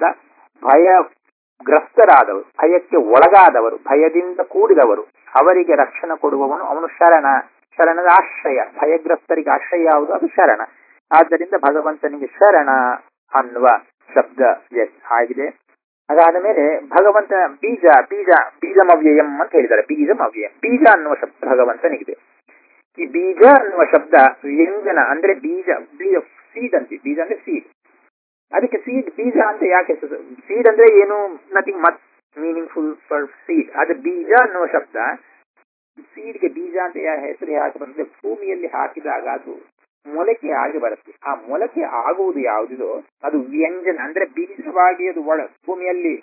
ಭಯಗ್ರಸ್ತರಾದವರು ಭಯಕ್ಕೆ ಒಳಗಾದವರು ಭಯದಿಂದ ಕೂಡಿದವರು ಅವರಿಗೆ ರಕ್ಷಣೆ ಕೊಡುವವನು ಅವನು ಶರಣ ಶರಣದ ಆಶ್ರಯ ಭಯಗ್ರಸ್ತರಿಗೆ ಆಶ್ರಯ ಯಾವುದು ಅದು ಶರಣ ಆದ್ದರಿಂದ ಭಗವಂತನಿಗೆ ಶರಣ ಅನ್ನುವ ಶಬ್ದ ಎಸ್ ಆಗಿದೆ ಅದಾದ ಮೇಲೆ ಭಗವಂತನ ಬೀಜ ಬೀಜ ಬೀಜಮವ್ಯಯಂ ಅಂತ ಹೇಳಿದ್ದಾರೆ ಬೀಜಮವ್ಯಯಂ ಬೀಜ ಅನ್ನುವ ಶಬ್ದ ಭಗವಂತನಿಗಿದೆ ಈ ಬೀಜ ಅನ್ನುವ ಶಬ್ದ ವ್ಯಂಜನ ಅಂದ್ರೆ ಬೀಜ ಬೀಜ ಸೀಡ್ ಅಂತೀವಿ ಬೀಜ ಅಂದ್ರೆ ಸೀಡ್ ಅದಕ್ಕೆ ಸೀಡ್ ಬೀಜ ಅಂತ ಯಾಕೆ ಸೀಡ್ ಅಂದ್ರೆ ಏನು nothing much meaningful for seed ಅದು ಬೀಜ ಅನ್ನುವ ಶಬ್ದ ಸೀಡ್ಗೆ ಬೀಜ ಅಂತ ಯಾ ಹೆಸರು ಯಾಕೆ ಬಂದ್ರೆ ಭೂಮಿಯಲ್ಲಿ ಹಾಕಿದಾಗ ಅದು ಮೊಳಕೆ ಆಗಿ ಬರುತ್ತೆ ಆ ಮೊಳಕೆ ಆಗುವುದು ಯಾವುದಿದೋ ಅದು ವ್ಯಂಜನ ಅಂದ್ರೆ ಬೀಜವಾಗಿ ಅದು ಒಳ ಭೂಮಿಯಲ್ಲಿ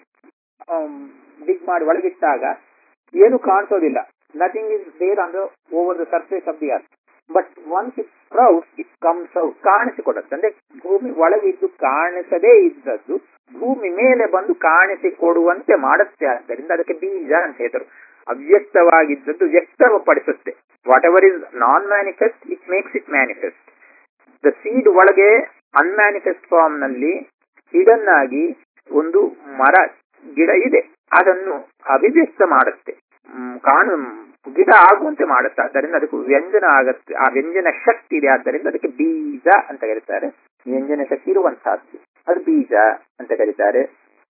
ಡಿಗ್ ಮಾಡಿ ಒಳಗಿಟ್ಟಾಗ ಏನು ಕಾಣಿಸೋದಿಲ್ಲ nothing is there on the over the surface of the earth but once it proud it comes out ಕಾಣಿಸಿಕೊಡುತ್ತೆ ಅಂದ್ರೆ ಭೂಮಿ ಒಳಗಿದ್ದು ಕಾಣಿಸದೇ ಇದ್ದದ್ದು ಭೂಮಿ ಮೇಲೆ ಬಂದು ಕಾಣಿಸಿಕೊಡುವಂತೆ ಮಾಡುತ್ತೆ ಆದ್ದರಿಂದ ಅದಕ್ಕೆ ಬೀಜ ಅಂತ ಹೇಳಿದರು ಅವ್ಯಕ್ತವಾಗಿದ್ದದ್ದು ವ್ಯಕ್ತಪಡಿಸುತ್ತೆ whatever is non manifest it makes it manifest the seed ಒಳಗೆ ಅನ್ಮ್ಯಾನಿಫೆಸ್ಟ್ ಫಾರ್ಮ್ ನಲ್ಲಿ ಹಿಡನ್ ಆಗಿ ಒಂದು ಮರ ಗಿಡ ಇದೆ ಅದನ್ನು ಅಭಿವ್ಯಕ್ತ ಮಾಡುತ್ತೆ ಮ್, ಕಾಣು ಗಿಡ ಆಗುವಂತೆ ಮಾಡುತ್ತೆ ಆದ್ದರಿಂದ ಅದಕ್ಕೆ ವ್ಯಂಜನ ಆಗತ್ತೆ ಆ ವ್ಯಂಜನ ಶಕ್ತಿ ಇದೆ ಆದ್ದರಿಂದ ಅದಕ್ಕೆ ಬೀಜ ಅಂತ ಕರೀತಾರೆ ವ್ಯಂಜನ ಶಕ್ತಿ ಇರುವಂತಹದ್ದು ಅದು ಬೀಜ ಅಂತ ಕರೀತಾರೆ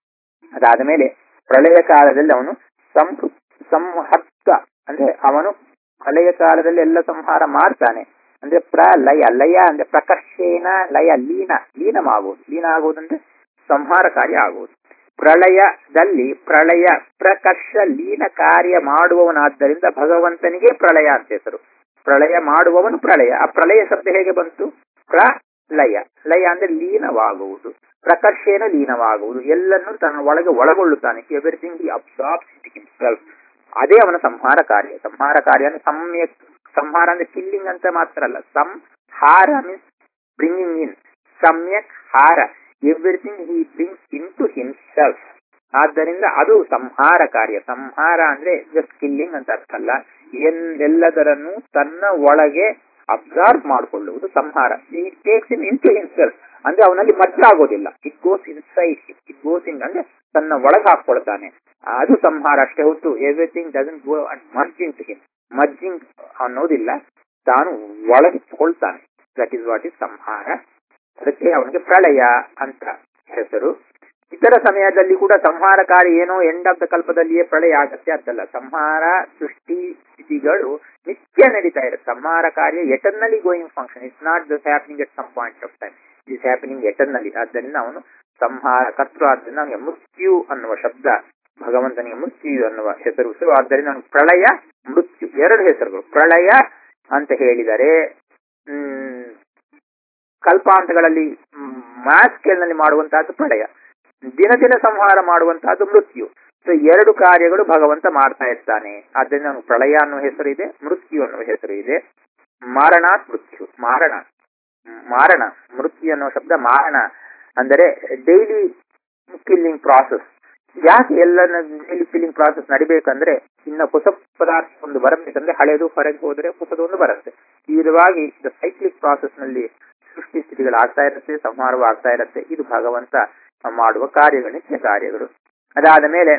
ಅದಾದ ಮೇಲೆ ಪ್ರಳಯ ಕಾಲದಲ್ಲಿ ಅವನು ಸಂಹೃ ಸಂಹರ್ತ ಅಂದ್ರೆ ಅವನು ಪ್ರಳಯ ಕಾಲದಲ್ಲಿ ಎಲ್ಲ ಸಂಹಾರ ಮಾಡ್ತಾನೆ ಅಂದ್ರೆ ಪ್ರಲಯ ಲಯ ಅಂದ್ರೆ ಪ್ರಕರ್ಷೇನ ಲಯ ಲೀನ ಲೀನವಾಗುವುದು ಲೀನ ಆಗುವುದಂದ್ರೆ ಸಂಹಾರ ಕಾರ್ಯ ಆಗುವುದು ಪ್ರಳಯದಲ್ಲಿ ಪ್ರಳಯ ಪ್ರಕರ್ಷ ಲೀನ ಕಾರ್ಯ ಮಾಡುವವನಾದ್ದರಿಂದ ಭಗವಂತನಿಗೆ ಪ್ರಳಯ ಅಂತ ಹೆಸರು ಪ್ರಳಯ ಮಾಡುವವನು ಪ್ರಳಯ ಆ ಪ್ರಳಯ ಶಬ್ದ ಹೇಗೆ ಬಂತು ಪ್ರಲಯ ಲಯ ಅಂದ್ರೆ ಲೀನವಾಗುವುದು ಪ್ರಕರ್ಷೇನ ಲೀನವಾಗುವುದು ಎಲ್ಲನ್ನು ತನ್ನ ಒಳಗೆ ಒಳಗೊಳ್ಳುತ್ತಾನೆ ಎವ್ರಿಥಿಂಗ್ ಈ ಅಬ್ಸಾರ್ಬ್ಸ್ ಹಿಮ್ಸೆಲ್ಫ್ ಅದೇ ಅವನ ಸಂಹಾರ ಕಾರ್ಯ ಸಂಹಾರ ಕಾರ್ಯ ಅಂದ್ರೆ ಸಮ್ಯಕ್ ಸಂಹಾರ ಅಂದ್ರೆ ಕಿಲ್ಲಿಂಗ್ ಅಂತ ಮಾತ್ರ ಅಲ್ಲ ಸಂಹಾರ ಮೀನ್ಸ್ ಬ್ರಿಂಗಿಂಗ್ ಇನ್ ಸಮ್ಯಕ್ ಹಾರ everything he brings into himself ಆದ್ದರಿಂದ ಅದು ಸಂಹಾರ ಕಾರ್ಯ ಸಂಹಾರ ಅಂದ್ರೆ ಜಸ್ಟ್ ಕಿಲ್ಲಿಂಗ್ ಅಂತ ಅರ್ಥ ಅಲ್ಲ ಎಲ್ಲದರನ್ನು ತನ್ನ ಒಳಗೆ ಅಬ್ಸಾರ್ವ್ ಮಾಡಿಕೊಳ್ಳುವುದು ಸಂಹಾರ it takes in into himself ಅಂದ್ರೆ ಅವನಲ್ಲಿ ಮಜ್ಜ ಆಗೋದಿಲ್ಲ it goes inside it goes in ಅಂದ್ರೆ ತನ್ನ ಒಳಗೆ ಹಾಕೊಳ್ತಾನೆ ಅದು ಸಂಹಾರ ಅಷ್ಟೇ ಹೊತ್ತು everything doesn't go and merging to him merging ಅನ್ನೋದಿಲ್ಲ ತಾನು ಒಳಗಿಟ್ಟುಕೊಳ್ತಾನೆ ದಟ್ ಇಸ್ ವಾಟ್ ಇಸ್ ಸಂಹಾರ ಅದಕ್ಕೆ ಅವನಿಗೆ ಪ್ರಳಯ ಅಂತ ಹೆಸರು ಇತರ ಸಮಯದಲ್ಲಿ ಕೂಡ ಸಂಹಾರ ಕಾರ್ಯ ಏನೋ ಎಂಡ್ ಆಫ್ ದ ಕಲ್ಪದಲ್ಲಿಯೇ ಪ್ರಳಯ ಆಗತ್ತೆ ಅಂತಲ್ಲ ಸಂಹಾರ ಸೃಷ್ಟಿ ಸ್ಥಿತಿಗಳು ನಿತ್ಯ ನಡೀತಾ ಇರುತ್ತೆ ಸಂಹಾರ ಕಾರ್ಯ eternally going function it's not this happening at some point of time is happening eternally ಆದ್ದರಿಂದ ಅವನು ಸಂಹಾರ ಕರ್ತೃ ಆದ್ದರಿಂದ ಅವನಿಗೆ ಮೃತ್ಯು ಅನ್ನುವ ಶಬ್ದ ಭಗವಂತನಿಗೆ ಮೃತ್ಯು ಅನ್ನುವ ಹೆಸರು ಸೊ ಆದ್ದರಿಂದ ಅವನು ಪ್ರಳಯ ಮೃತ್ಯು ಎರಡು ಹೆಸರುಗಳು ಪ್ರಳಯ ಅಂತ ಹೇಳಿದರೆ ಹ್ಮ್ ಕಲ್ಪಾಂತಗಳಲ್ಲಿ ಮ್ಯಾಸ್ ಸ್ಕೇಲ್ನಲ್ಲಿ ಮಾಡುವಂತಹದ್ದು ಪ್ರಳಯ ದಿನ ದಿನ ಸಂಹಾರ ಮಾಡುವಂತಹದ್ದು ಮೃತ್ಯು ಸೊ ಎರಡು ಕಾರ್ಯಗಳು ಭಗವಂತ ಮಾಡ್ತಾ ಇರ್ತಾನೆ ಆದ್ದರಿಂದ ಅವನು ಪ್ರಳಯ ಅನ್ನುವ ಹೆಸರು ಇದೆ ಮೃತ್ಯು ಅನ್ನುವ ಹೆಸರು ಇದೆ ಮಾರಣಾತ್ ಮೃತ್ಯು ಮಾರಣ ಮಾರಣ ಮೃತ್ಯು ಅನ್ನುವ ಶಬ್ದ ಮಾರಣ ಅಂದರೆ ಡೈಲಿ ಕಿಲ್ಲಿಂಗ್ ಪ್ರಾಸೆಸ್ ಯಾಕೆ ಎಲ್ಲ ಫೀಲಿಂಗ್ ಪ್ರಾಸೆಸ್ ನಡಿಬೇಕಂದ್ರೆ ಇನ್ನ ಹೊಸ ಪದಾರ್ಥ ಒಂದು ಬರಬೇಕಂದ್ರೆ ಹಳೆದು ಹೊರಗೆ ಹೋದ್ರೆ ಹೊಸದೊಂದು ಬರುತ್ತೆ ಈ ವಿಧವಾಗಿ ಸೈಕ್ಲಿಕ್ ಪ್ರಾಸೆಸ್ ನಲ್ಲಿ ಸೃಷ್ಟಿ ಸ್ಥಿತಿಗಳಾಗ್ತಾ ಇರುತ್ತೆ ಸಂಹಾರವೂ ಆಗ್ತಾ ಇರುತ್ತೆ ಇದು ಭಗವಂತ ಮಾಡುವ ಕಾರ್ಯಗಳು ನಿತ್ಯ ಕಾರ್ಯಗಳು ಅದಾದ ಮೇಲೆ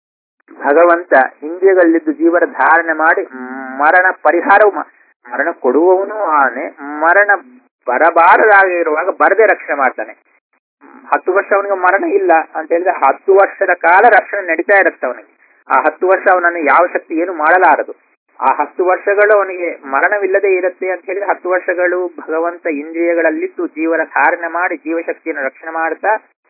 ಭಗವಂತ ಇಂದ್ರಿಯಗಳಲ್ಲಿದ್ದು ಜೀವನ ಧಾರಣೆ ಮಾಡಿ ಮರಣ ಪರಿಹಾರವು ಮಾ- ಮರಣ ಕೊಡುವವನು ಆನೆ ಮರಣ ಬರಬಾರದಾಗಿ ಇರುವಾಗ ಬರದೆ ರಕ್ಷಣೆ ಮಾಡ್ತಾನೆ ಹತ್ತು ವರ್ಷ ಅವನಿಗೆ ಮರಣ ಇಲ್ಲ ಅಂತ ಹೇಳಿದ್ರೆ ಹತ್ತು ವರ್ಷದ ಕಾಲ ರಕ್ಷಣೆ ನಡೀತಾ ಇರುತ್ತೆ ಅವನಿಗೆ ಆ ಹತ್ತು ವರ್ಷ ಅವನನ್ನು ಯಾವ ಶಕ್ತಿ ಏನು ಮಾಡಲಾರದು ಆ ಹತ್ತು ವರ್ಷಗಳು ಅವನಿಗೆ ಮರಣವಿಲ್ಲದೆ ಇರುತ್ತೆ ಅಂತ ಹೇಳಿದ್ರೆ ಹತ್ತು ವರ್ಷಗಳು ಭಗವಂತ ಇಂದ್ರಿಯಗಳಲ್ಲಿದ್ದು ಜೀವನ ಧಾರಣೆ ಮಾಡಿ ಜೀವಶಕ್ತಿಯನ್ನು ರಕ್ಷಣೆ ಮಾಡ್ತಾ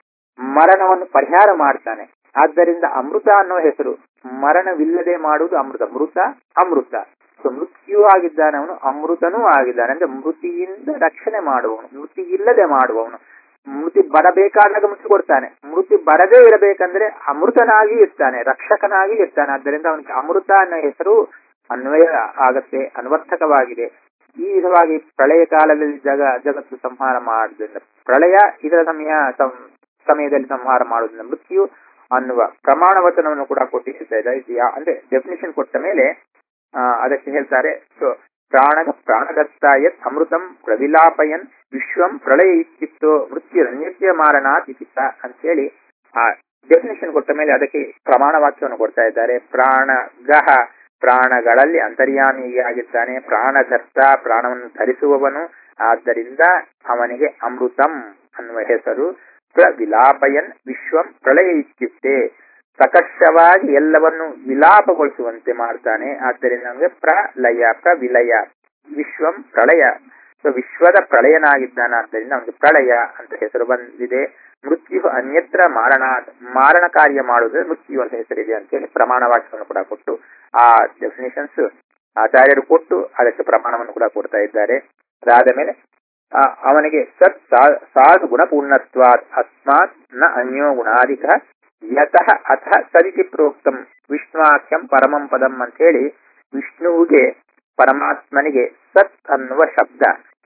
ಮರಣವನ್ನು ಪರಿಹಾರ ಮಾಡ್ತಾನೆ ಆದ್ದರಿಂದ ಅಮೃತ ಅನ್ನೋ ಹೆಸರು ಮರಣವಿಲ್ಲದೆ ಮಾಡುವುದು ಅಮೃತ ಮೃತ ಅಮೃತ ಸೊ ಮೃತ್ಯು ಆಗಿದ್ದಾನೆ ಅವನು ಅಮೃತನೂ ಆಗಿದ್ದಾನೆ ಅಂದ್ರೆ ಮೃತಿಯಿಂದ ರಕ್ಷಣೆ ಮಾಡುವವನು ಮೃತಿ ಇಲ್ಲದೆ ಮಾಡುವವನು ಮೃತಿ ಬರಬೇಕಾದಾಗ ಮೃತಿ ಕೊಡ್ತಾನೆ ಮೃತಿ ಬರದೇ ಇರಬೇಕಂದ್ರೆ ಅಮೃತನಾಗಿ ಇರ್ತಾನೆ ರಕ್ಷಕನಾಗಿ ಇರ್ತಾನೆ ಆದ್ದರಿಂದ ಅವನಿಗೆ ಅಮೃತ ಅನ್ನೋ ಹೆಸರು ಅನ್ವಯ ಆಗತ್ತೆ ಅನ್ವರ್ಥಕವಾಗಿದೆ ಈ ವಿಧವಾಗಿ ಪ್ರಳಯ ಕಾಲದಲ್ಲಿ ಜಗ ಜಗತ್ತು ಸಂಹಾರ ಮಾಡುವುದರಿಂದ ಪ್ರಳಯ ಇದರ ಸಮಯ ಸಂ- ಸಮಯದಲ್ಲಿ ಸಂಹಾರ ಮಾಡುವುದರಿಂದ ಮೃತ್ಯು ಅನ್ನುವ ಪ್ರಮಾಣ ವಚನವನ್ನು ಕೂಡ ಕೊಟ್ಟಿರ್ತಾ ಇದೆ ಇದು ಯಾ- ಅಂದ್ರೆ ಡೆಫಿನಿಷನ್ ಕೊಟ್ಟ ಮೇಲೆ ಆ, ಅದಕ್ಕೆ ಹೇಳ್ತಾರೆ ಸೊ ಪ್ರಾಣಗ ಪ್ರಾಣದತ್ತಾಯ ಅಮೃತಂ ಪ್ರವಿಲಾಪಯನ್ ವಿಶ್ವಂ ಪ್ರಳಯ ಇತ್ಯಿತ್ತೋ ಮೃತ್ಯು ರಂಜಿತ್ಯ ಮಾರನಾಥ್ ಇತಿತ್ತ ಅಂತ ಹೇಳಿ ಆ ಡೆಫಿನೇಷನ್ ಕೊಟ್ಟ ಮೇಲೆ ಅದಕ್ಕೆ ಪ್ರಮಾಣ ವಾಕ್ಯವನ್ನು ಕೊಡ್ತಾ ಇದ್ದಾರೆ ಪ್ರಾಣಗಹ ಪ್ರಾಣಗಳಲ್ಲಿ ಅಂತರ್ಯಾಮಿಯಾಗಿದ್ದಾನೆ ಪ್ರಾಣಧರ್ತ ಪ್ರಾಣವನ್ನು ಧರಿಸುವವನು ಆದ್ದರಿಂದ ಅವನಿಗೆ ಅಮೃತಂ ಅನ್ನುವ ಹೆಸರು ಪ್ರವಿಲಾಪಯನ್ ವಿಶ್ವಂ ಪ್ರಳಯ ಇತ್ಯುಕ್ತೆ ಪ್ರಕರ್ಷವಾಗಿ ಎಲ್ಲವನ್ನು ವಿಲಾಪಗೊಳಿಸುವಂತೆ ಮಾಡ್ತಾನೆ ಆದ್ದರಿಂದ ನಮಗೆ ಪ್ರಲಯ ಪ್ರವಿಲಯ ವಿಶ್ವಂ ಪ್ರಳಯ ಸೊ ವಿಶ್ವದ ಪ್ರಳಯನಾಗಿದ್ದಾನೆ ಆದ್ದರಿಂದ ಅವನಿಗೆ ಪ್ರಳಯ ಅಂತ ಹೆಸರು ಬಂದಿದೆ ಮೃತ್ಯು ಅನ್ಯತ್ರ ಮಾರಣ ಮಾರಣ ಕಾರ್ಯ ಮಾಡುವುದೇ ಮೃತ್ಯು ಅಂತ ಹೆಸರಿದೆ ಅಂತೇಳಿ ಪ್ರಮಾಣ ವಾಕ್ಯವನ್ನು ಕೂಡ ಕೊಟ್ಟು ಆ ಡೆಫಿನೇಷನ್ಸ್ ಆಚಾರ್ಯರು ಕೊಟ್ಟು ಅದಕ್ಕೆ ಪ್ರಮಾಣವನ್ನು ಕೂಡ ಕೊಡ್ತಾ ಇದ್ದಾರೆ ಅದಾದ ಮೇಲೆ ಆ, ಅವನಿಗೆ ಸತ್ ಸಾ- ಸಾಧು ಗುಣಪೂರ್ಣತ್ವಾತ್ ಅಸ್ಮಾತ್ ನ ಅನ್ಯೋ ಗುಣಾಧಿಕ ಯತಃ ಅಥ ಸದಿತಿ ಪ್ರೋಕ್ತಂ ವಿಷ್ಣುವಾಕ್ಯಂ ಪರಮಂ ಪದಂ ಅಂತ ಹೇಳಿ ವಿಷ್ಣುವಿಗೆ ಪರಮಾತ್ಮನಿಗೆ ಸತ್ ಅನ್ನುವ ಶಬ್ದ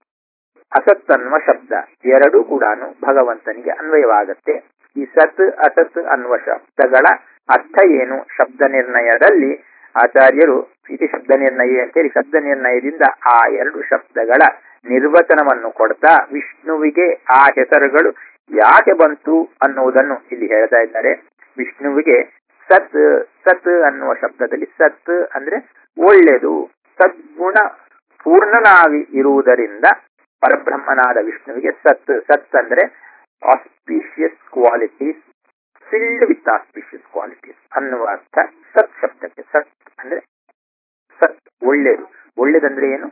ಅಸತ್ ಅನ್ನುವ ಶಬ್ದ ಎರಡೂ ಕೂಡ ಭಗವಂತನಿಗೆ ಅನ್ವಯವಾಗತ್ತೆ ಈ ಸತ್ ಅಸತ್ ಅನ್ನುವ ಶಬ್ದಗಳ ಅರ್ಥ ಏನು ಶಬ್ದ ನಿರ್ಣಯದಲ್ಲಿ ಆಚಾರ್ಯರು ಇತಿ ಶಬ್ದ ನಿರ್ಣಯ ಅಂತೇಳಿ ಶಬ್ದ ನಿರ್ಣಯದಿಂದ ಆ ಎರಡು ಶಬ್ದಗಳ ನಿರ್ವಚನವನ್ನು ಕೊಡ್ತಾ ವಿಷ್ಣುವಿಗೆ ಆ ಹೆಸರುಗಳು ಯಾಕೆ ಬಂತು ಅನ್ನುವುದನ್ನು ಇಲ್ಲಿ ಹೇಳ್ತಾ ಇದ್ದಾರೆ ವಿಷ್ಣುವಿಗೆ ಸತ್ ಸತ್ ಅನ್ನುವ ಶಬ್ದದಲ್ಲಿ ಸತ್ ಅಂದ್ರೆ ಒಳ್ಳೆಯದು ಸದ್ಗುಣ ಪೂರ್ಣನಾಗಿ ಇರುವುದರಿಂದ ಪರಬ್ರಹ್ಮನಾದ ವಿಷ್ಣುವಿಗೆ ಸತ್ ಸತ್ ಅಂದ್ರೆ auspicious qualities filled with auspicious qualities ಅನ್ನುವ ಅರ್ಥ ಸತ್ ಶಬ್ದಕ್ಕೆ ಸತ್ ಅಂದ್ರೆ ಸತ್ ಒಳ್ಳೆಯದು ಒಳ್ಳೆಯದಂದ್ರೆ ಏನು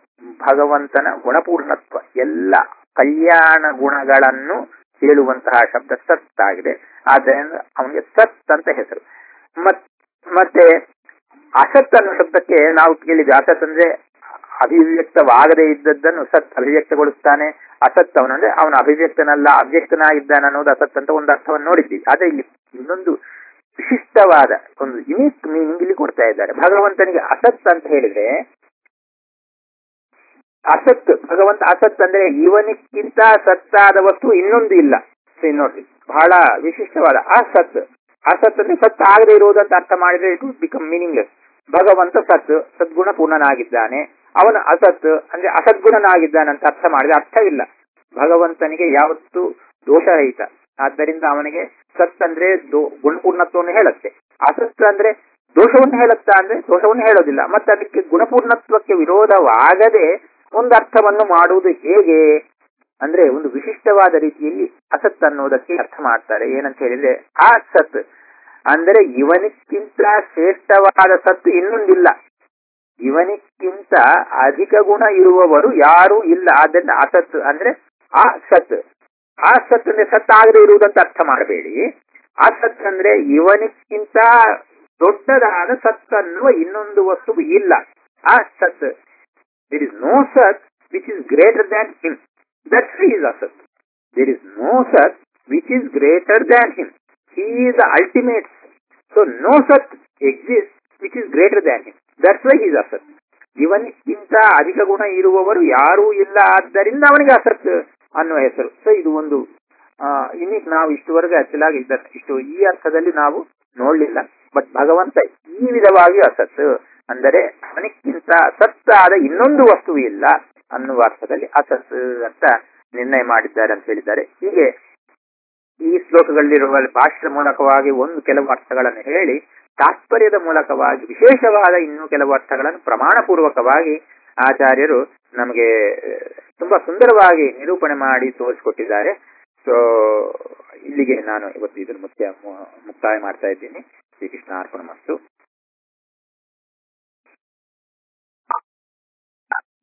ಭಗವಂತನ ಗುಣಪೂರ್ಣತ್ವ ಎಲ್ಲ ಕಲ್ಯಾಣ ಗುಣಗಳನ್ನು ಹೇಳುವಂತಹ ಶಬ್ದ ಸತ್ ಆಗಿದೆ ಆದ್ದರಿಂದ ಅವನಿಗೆ ಸತ್ ಅಂತ ಹೆಸರು ಮತ್ ಮತ್ತೆ ಅಸತ್ ಅನ್ನೋ ಶಬ್ದಕ್ಕೆ ನಾವು ಕೇಳಿದ್ವಿ ಅಸತ್ ಅಂದ್ರೆ ಅಭಿವ್ಯಕ್ತವಾಗದೇ ಇದ್ದದ್ದನ್ನು ಸತ್ ಅಭಿವ್ಯಕ್ತಗೊಳಿಸ್ತಾನೆ ಅಸತ್ ಅವನಂದ್ರೆ ಅವನ ಅಭಿವ್ಯಕ್ತನಲ್ಲ ಅವ್ಯಕ್ತನಾಗಿದ್ದಾನೆ ಅನ್ನೋದು ಅಸತ್ ಅಂತ ಒಂದು ಅರ್ಥವನ್ನು ನೋಡಿದ್ದೀವಿ ಆದ್ರೆ ಇಲ್ಲಿ ಇನ್ನೊಂದು ವಿಶಿಷ್ಟವಾದ ಒಂದು ಯುನೀಕ್ ಮೀನಿಂಗ್ ಇಲ್ಲಿ ಕೊಡ್ತಾ ಇದ್ದಾರೆ ಭಗವಂತನಿಗೆ ಅಸತ್ ಅಂತ ಹೇಳಿದ್ರೆ ಅಸತ್ ಭಗವಂತ ಅಸತ್ ಅಂದ್ರೆ ಇವನಿಕ್ಕಿಂತ ಸತ್ತಾದ ವಸ್ತು ಇನ್ನೊಂದು ಇಲ್ಲ ಸೊ ಇಲ್ಲಿ ನೋಡ್ರಿ ಬಹಳ ವಿಶಿಷ್ಟವಾದ ಅಸತ್ ಅಸತ್ ಅಂದ್ರೆ ಸತ್ ಆಗದೆ ಇರುವುದಂತ ಅರ್ಥ ಮಾಡಿದ್ರೆ ಇಟ್ ವುಡ್ ಬಿಕಮ್ ಮೀನಿಂಗ್ಲೆಸ್ ಭಗವಂತ ಸತ್ ಸದ್ಗುಣ ಪೂರ್ಣನಾಗಿದ್ದಾನೆ ಅವನು ಅಸತ್ ಅಂದ್ರೆ ಅಸದ್ಗುಣನಾಗಿದ್ದಾನೆ ಅಂತ ಅರ್ಥ ಮಾಡಿದ್ರೆ ಅರ್ಥವಿಲ್ಲ ಭಗವಂತನಿಗೆ ಯಾವತ್ತು ದೋಷರಹಿತ ಆದ್ದರಿಂದ ಅವನಿಗೆ ಸತ್ ಅಂದ್ರೆ ದೋ- ಗುಣಪೂರ್ಣತ್ವವನ್ನು ಹೇಳುತ್ತೆ ಅಸತ್ ಅಂದ್ರೆ ದೋಷವನ್ನು ಹೇಳುತ್ತಾ ಅಂದ್ರೆ ದೋಷವನ್ನು ಹೇಳೋದಿಲ್ಲ ಮತ್ತೆ ಅದಕ್ಕೆ ಗುಣಪೂರ್ಣತ್ವಕ್ಕೆ ವಿರೋಧವಾಗದೆ ಒಂದು ಅರ್ಥವನ್ನು ಮಾಡುವುದು ಹೇಗೆ ಅಂದ್ರೆ ಒಂದು ವಿಶಿಷ್ಟವಾದ ರೀತಿಯಲ್ಲಿ ಅಸತ್ ಅನ್ನೋದಕ್ಕೆ ಅರ್ಥ ಮಾಡ್ತಾರೆ ಏನಂತ ಹೇಳಿದ್ರೆ ಆ ಸತ್ ಅಂದರೆ ಇವನಿಕ್ಕಿಂತ ಶ್ರೇಷ್ಠವಾದ ಸತ್ತು ಇನ್ನೊಂದಿಲ್ಲ ಇವನಿಕ್ಕಿಂತ ಅಧಿಕ ಗುಣ ಇರುವವರು ಯಾರೂ ಇಲ್ಲ ಆದ್ದರಿಂದ ಅಸತ್ ಅಂದ್ರೆ ಆ ಸತ್ ಆ ಸತ್ ಅಂದ್ರೆ ಸತ್ ಆಗದೆ ಇರುವುದಂತ ಅರ್ಥ ಮಾಡಬೇಡಿ ಆ ಸತ್ ಅಂದ್ರೆ ಇವನಿಕ್ಕಿಂತ ದೊಡ್ಡದಾದ ಸತ್ ಅನ್ನುವ ಇನ್ನೊಂದು ವಸ್ತು ಇಲ್ಲ ಆ ಸತ್ there is no Sat which is greater than him. That's why he is Asat. There is no Sat which is greater than him. He is the ultimate. So no Sat exists which is greater than him. That's why he is Asat. ಇವನಿಗಿಂತ ಅಧಿಕ ಗುಣ ಇರುವವರು ಯಾರೂ ಇಲ್ಲ ಆದ್ದರಿಂದ ಅವನಿಗೆ ಅಸತ್ ಅನ್ನುವ ಹೆಸರು ಸೊ ಇದು ಒಂದು ಇನ್ನೀಗ ನಾವು ಇಷ್ಟುವರೆಗೆ ಆಕ್ಚುಲಾಗಿ ಇದನ್ನ ಇಷ್ಟು ಈ ಅರ್ಥದಲ್ಲಿ ನಾವು ನೋಡ್ಲಿಲ್ಲ ಬಟ್ ಭಗವಂತ ಈ ವಿಧವಾಗಿ ಅಸತ್ ಅಂದರೆ ಅವನಿಗಿಂತ ಅಸತ್ತಾದ ಇನ್ನೊಂದು ವಸ್ತು ಇಲ್ಲ ಅನ್ನುವ ಅರ್ಥದಲ್ಲಿ ಅಸತ್ ಅಂತ ನಿರ್ಣಯ ಮಾಡಿದ್ದಾರೆ ಅಂತ ಹೇಳಿದ್ದಾರೆ ಹೀಗೆ ಈ ಶ್ಲೋಕಗಳಲ್ಲಿರುವ ಭಾಷ್ಯದ ಮೂಲಕವಾಗಿ ಒಂದು ಕೆಲವು ಅರ್ಥಗಳನ್ನು ಹೇಳಿ ತಾತ್ಪರ್ಯದ ಮೂಲಕವಾಗಿ ವಿಶೇಷವಾದ ಇನ್ನೂ ಕೆಲವು ಅರ್ಥಗಳನ್ನು ಪ್ರಮಾಣಪೂರ್ವಕವಾಗಿ ಆಚಾರ್ಯರು ನಮಗೆ ತುಂಬಾ ಸುಂದರವಾಗಿ ನಿರೂಪಣೆ ಮಾಡಿ ತೋರಿಸಿಕೊಟ್ಟಿದ್ದಾರೆ ಸೊ ಇಲ್ಲಿಗೆ ನಾನು ಇವತ್ತು ಇದನ್ನು ಮುಖ್ಯ ಮುಕ್ತಾಯ ಮಾಡ್ತಾ ಇದ್ದೀನಿ ಶ್ರೀಕೃಷ್ಣ ಅರ್ಪಣ ಮಸ್ತು